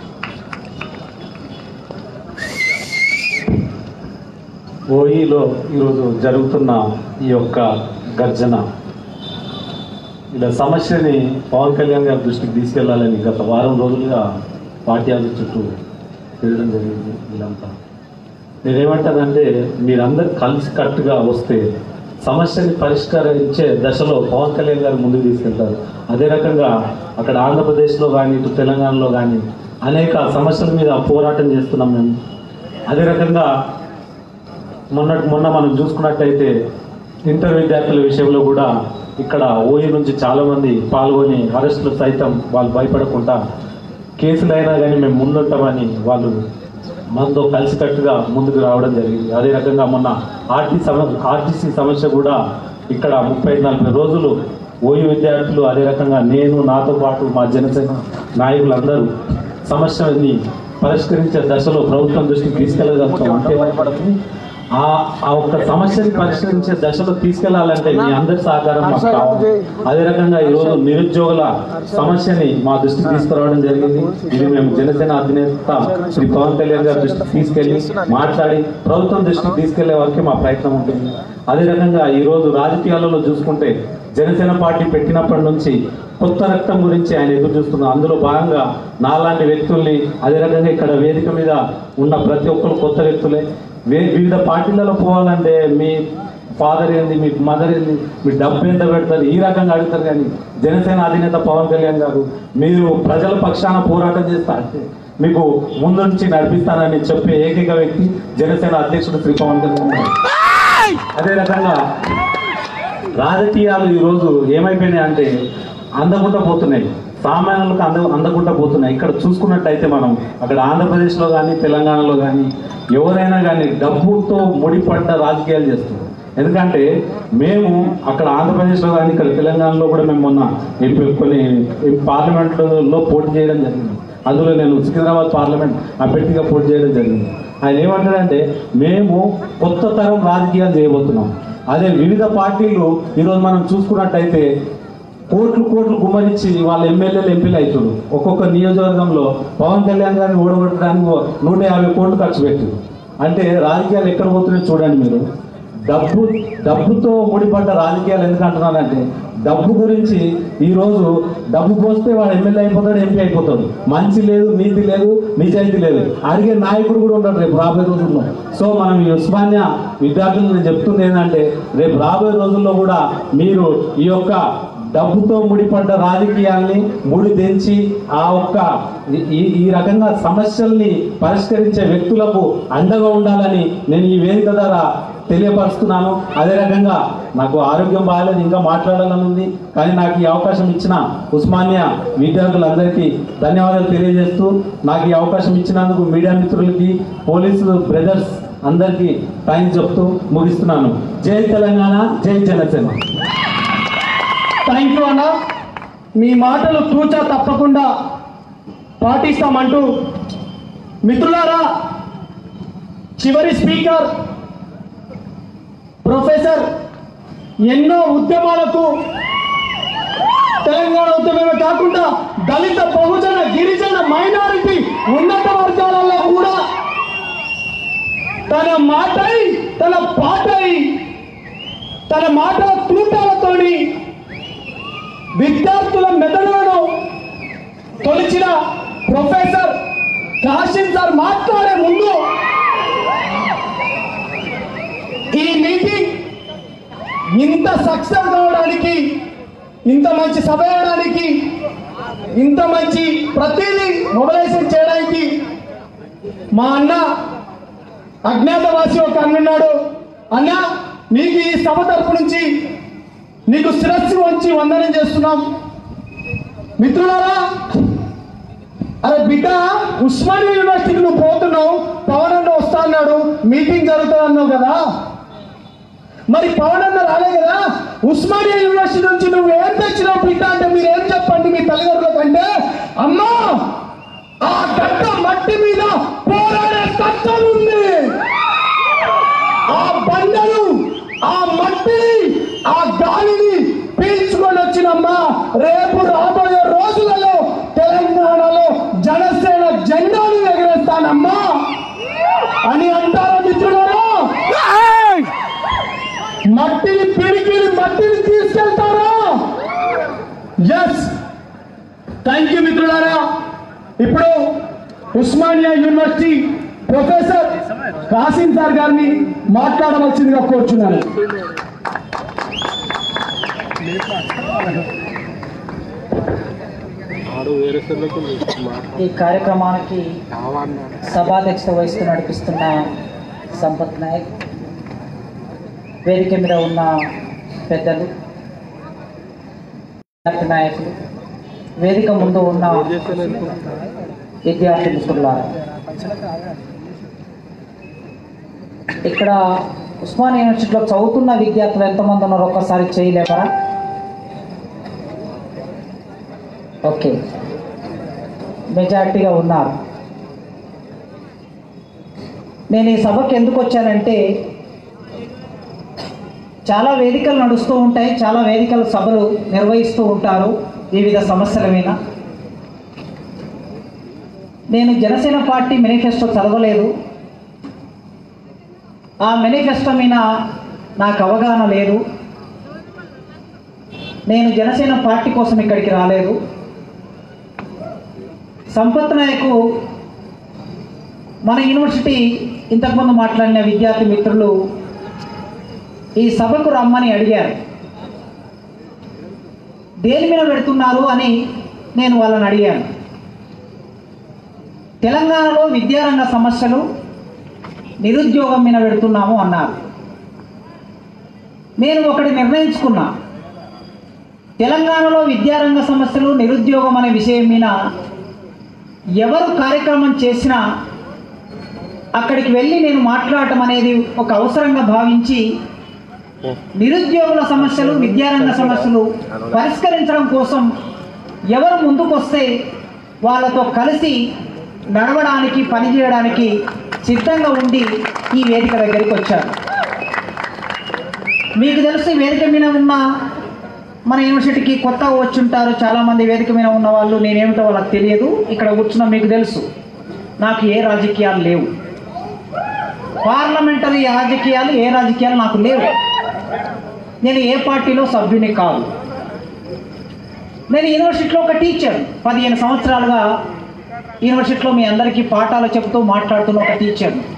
[SPEAKER 9] ఓఈలో ఈరోజు జరుగుతున్న ఈ యొక్క గర్జన ఇలా సమస్యని పవన్ కళ్యాణ్ గారి దృష్టికి తీసుకెళ్లాలని గత వారం రోజులుగా పార్టీ ఆఫీస్ చుట్టూ తిరగడం జరిగింది వీళ్ళంతా నేనేమంటానంటే మీరందరు కలిసి కట్టుగా వస్తే సమస్యని పరిష్కరించే దశలో పవన్ కళ్యాణ్ గారు ముందుకు తీసుకెళ్తారు అదే రకంగా అక్కడ ఆంధ్రప్రదేశ్లో కానీ ఇటు తెలంగాణలో కానీ అనేక సమస్యల మీద పోరాటం చేస్తున్నాం మేము అదే రకంగా మొన్న మొన్న మనం చూసుకున్నట్టయితే ఇంటర్ విద్యార్థుల విషయంలో కూడా ఇక్కడ ఓయి నుంచి చాలామంది పాల్గొని అరెస్టులు సైతం వాళ్ళు భయపడకుండా కేసులైనా కానీ మేము ముందుంటామని వాళ్ళు మనతో కలిసికట్టుగా ముందుకు రావడం జరిగింది అదే రకంగా మొన్న ఆర్టీ సమ ఆర్టీసీ సమస్య కూడా ఇక్కడ ముప్పై నలభై రోజులు ఓయి విద్యార్థులు అదే రకంగా నేను నాతో పాటు మా జనసేన నాయకులందరూ సమస్యని పరిష్కరించే దశలో ప్రభుత్వం దృష్టికి తీసుకెళ్ళగలుగుతాం అంటే భయపడుతుంది ఆ ఆ ఒక్క సమస్యని పరిష్కరించే దశలో తీసుకెళ్లాలంటే మీ అందరి సహకారం మాకు కావాలి అదే రకంగా ఈ రోజు నిరుద్యోగుల సమస్యని మా దృష్టికి తీసుకురావడం జరిగింది ఇది మేము జనసేన అధినేత శ్రీ పవన్ కళ్యాణ్ గారి దృష్టికి తీసుకెళ్లి మాట్లాడి ప్రభుత్వం దృష్టికి తీసుకెళ్లే వరకే మా ప్రయత్నం ఉంటుంది అదే రకంగా ఈ రోజు రాజకీయాలలో చూసుకుంటే జనసేన పార్టీ పెట్టినప్పటి నుంచి కొత్త రక్తం గురించి ఆయన ఎదురు చూస్తున్నారు అందులో భాగంగా నాలాంటి వ్యక్తుల్ని అదే రకంగా ఇక్కడ వేదిక మీద ఉన్న ప్రతి ఒక్కరు కొత్త వ్యక్తులే వే వివిధ పార్టీలలో పోవాలంటే మీ ఫాదర్ ఏంది మీ మదర్ ఏంది మీ డబ్బు ఎంత పెడతారు ఈ రకంగా అడుగుతారు కానీ జనసేన అధినేత పవన్ కళ్యాణ్ గారు మీరు ప్రజల పక్షాన పోరాటం చేస్తా అంటే మీకు ముందు నుంచి నడిపిస్తానని చెప్పే ఏకైక వ్యక్తి జనసేన అధ్యక్షుడు శ్రీ పవన్ కళ్యాణ్ గారు అదే రకంగా రాజకీయాలు ఈరోజు ఏమైపోయినాయి అంటే అందకుండా పోతున్నాయి సామాన్యులకు అంద అందకుండా పోతున్నాయి ఇక్కడ చూసుకున్నట్టయితే మనం అక్కడ ఆంధ్రప్రదేశ్లో కానీ తెలంగాణలో కానీ ఎవరైనా కానీ డబ్బుతో ముడిపడ్డ రాజకీయాలు చేస్తున్నారు ఎందుకంటే మేము అక్కడ ఆంధ్రప్రదేశ్లో కానీ ఇక్కడ తెలంగాణలో కూడా మేము మొన్న ఎంపీ కొన్ని పార్లమెంట్లో పోటీ చేయడం జరిగింది అందులో నేను సికింద్రాబాద్ పార్లమెంట్ అభ్యర్థిగా పోటీ చేయడం జరిగింది ఆయన ఏమంటాడంటే మేము కొత్త తరం రాజకీయాలు చేయబోతున్నాం అదే వివిధ పార్టీలు ఈరోజు మనం చూసుకున్నట్టయితే కోట్లు కోట్లు గుమ్మరించి వాళ్ళ ఎమ్మెల్యేలు ఎంపీలు అవుతారు ఒక్కొక్క నియోజకవర్గంలో పవన్ కళ్యాణ్ గారిని ఓడగొట్టడానికి నూట యాభై కోట్లు ఖర్చు పెట్టారు అంటే రాజకీయాలు ఎక్కడ పోతున్నాయో చూడండి మీరు డబ్బు డబ్బుతో ముడిపడ్డ రాజకీయాలు ఎందుకు అంటున్నానంటే డబ్బు గురించి ఈరోజు డబ్బు పోస్తే వాడు ఎమ్మెల్యే అయిపోతాడు ఎంపీ అయిపోతాడు మంచి లేదు నీతి లేదు నిజాయితీ లేదు అడిగే నాయకుడు కూడా ఉంటాడు రేపు రాబోయే రోజుల్లో సో మనం ఈ ఉస్మానియా విద్యార్థులు నేను చెప్తుంది ఏంటంటే రేపు రాబోయే రోజుల్లో కూడా మీరు ఈ యొక్క డబ్బుతో ముడిపడ్డ రాజకీయాల్ని ముడి తెంచి ఆ ఒక్క ఈ- ఈ ఈ రకంగా సమస్యల్ని పరిష్కరించే వ్యక్తులకు అండగా ఉండాలని నేను ఈ వేదిక ద్వారా తెలియపరుస్తున్నాను అదే రకంగా నాకు ఆరోగ్యం బాగాలేదు ఇంకా మాట్లాడాలని ఉంది కానీ నాకు ఈ అవకాశం ఇచ్చిన ఉస్మానియా విద్యార్థులందరికీ ధన్యవాదాలు తెలియజేస్తూ నాకు ఈ అవకాశం ఇచ్చినందుకు మీడియా మిత్రులకి పోలీసు బ్రదర్స్ అందరికీ థ్యాంక్స్ చెప్తూ ముగిస్తున్నాను జై తెలంగాణ జై జనసేన
[SPEAKER 1] థ్యాంక్ యూ అన్న మీ మాటలు తూచా తప్పకుండా పాటిస్తామంటూ మిత్రులారా చివరి స్పీకర్ ప్రొఫెసర్ ఎన్నో ఉద్యమాలకు తెలంగాణ ఉద్యమమే కాకుండా దళిత బహుజన గిరిజన మైనారిటీ ఉన్నత వర్గాలలో కూడా తన మాటై తన పాటై తన మాటల తూటాలతోని విద్యార్థుల మెదడులను తొలిచిన ప్రొఫెసర్ కాశిం సార్ మాట్లాడే ముందు ఈ మీటింగ్ ఇంత సక్సెస్ కావడానికి ఇంత మంచి సభ అయ్యడానికి ఇంత మంచి ప్రతిదీ మొబిలైజేషన్ చేయడానికి మా అన్న అజ్ఞాతవాసి ఒక అన్నున్నాడు అన్న నీకు ఈ సభ తరపు నుంచి నీకు శిరస్సు వంచి వందనం చేస్తున్నాం మిత్రులారా అరే బిడ్డ ఉస్మానియా యూనివర్సిటీకి నువ్వు పోతున్నావు పవన్ అన్న వస్తా అన్నాడు మీటింగ్ జరుగుతుంది అన్నావు కదా మరి పవన్ అన్న రాలే కదా ఉస్మానియా యూనివర్సిటీ నుంచి నువ్వు ఏం తెచ్చినావు బిడ్డ అంటే మీరు ఏం చెప్పండి మీ తల్లిదండ్రులకు అంటే అమ్మా ఆ గడ్డ మట్టి మీద పోరాడే తత్వం ఉంది ఆ బండలు ఆ మట్టిని ఆ గాలిని పీల్చుకొని వచ్చినమ్మా రేపు రాబోయే రోజులలో తెలంగాణలో జనసేన జెండాను ఎగరేస్తానమ్మా అని అంటారా మిత్రులారా మట్టిని పిడికి మట్టిని తీసుకెళ్తారా ఎస్ థ్యాంక్ యూ మిత్రులారా ఇప్పుడు Osmania university professor Kasim sir గారిని మాట్లాడవలసిందిగా కోరుచున్నాను
[SPEAKER 10] ఈ కార్యక్రమానికి సభాధ్యక్షత వహిస్తూ నడిపిస్తున్న సంపత్ నాయక్ వేదిక మీద ఉన్న పెద్దలు విద్యార్థి నాయకులు వేదిక ముందు ఉన్న విద్యార్థి మిత్రులారా ఇక్కడ ఉస్మానియా యూనివర్సిటీలో చదువుతున్న విద్యార్థులు ఎంతమంది ఉన్నారో ఒక్కసారి చేయలేవరా ఓకే మెజార్టీగా ఉన్నారు నేను ఈ సభకి ఎందుకు వచ్చానంటే చాలా వేదికలు నడుస్తూ ఉంటాయి చాలా వేదికల సభలు నిర్వహిస్తూ ఉంటారు వివిధ సమస్యల మీద నేను జనసేన పార్టీ మేనిఫెస్టో చదవలేదు ఆ మేనిఫెస్టో మీద నాకు అవగాహన లేదు నేను జనసేన పార్టీ కోసం ఇక్కడికి రాలేదు సంపత్ నాయకు మన యూనివర్సిటీ ఇంతకుముందు మాట్లాడిన విద్యార్థి మిత్రులు ఈ సభకు రమ్మని అడిగారు దేని మీద పెడుతున్నారు అని నేను వాళ్ళని అడిగాను తెలంగాణలో విద్యారంగ సమస్యలు నిరుద్యోగం మీద పెడుతున్నాము అన్నారు నేను ఒకటి నిర్ణయించుకున్నా తెలంగాణలో విద్యారంగ సమస్యలు నిరుద్యోగం అనే విషయం మీద ఎవరు కార్యక్రమం చేసినా అక్కడికి వెళ్ళి నేను మాట్లాడటం అనేది ఒక అవసరంగా భావించి నిరుద్యోగుల సమస్యలు విద్యారంగ సమస్యలు పరిష్కరించడం కోసం ఎవరు ముందుకొస్తే వాళ్ళతో కలిసి నడవడానికి పనిచేయడానికి సిద్ధంగా ఉండి ఈ వేదిక దగ్గరికి వచ్చారు మీకు తెలుసు ఈ వేదిక మీద ఉన్న మన యూనివర్సిటీకి కొత్తగా వచ్చుంటారు చాలామంది వేదిక మీద ఉన్న వాళ్ళు నేనేమిటో వాళ్ళకి తెలియదు ఇక్కడ కూర్చున్న మీకు తెలుసు నాకు ఏ రాజకీయాలు లేవు పార్లమెంటరీ రాజకీయాలు ఏ రాజకీయాలు నాకు లేవు నేను ఏ పార్టీలో సభ్యుని కాదు నేను యూనివర్సిటీలో ఒక టీచర్ పదిహేను సంవత్సరాలుగా యూనివర్సిటీలో మీ అందరికీ పాఠాలు చెబుతూ మాట్లాడుతున్న ఒక టీచర్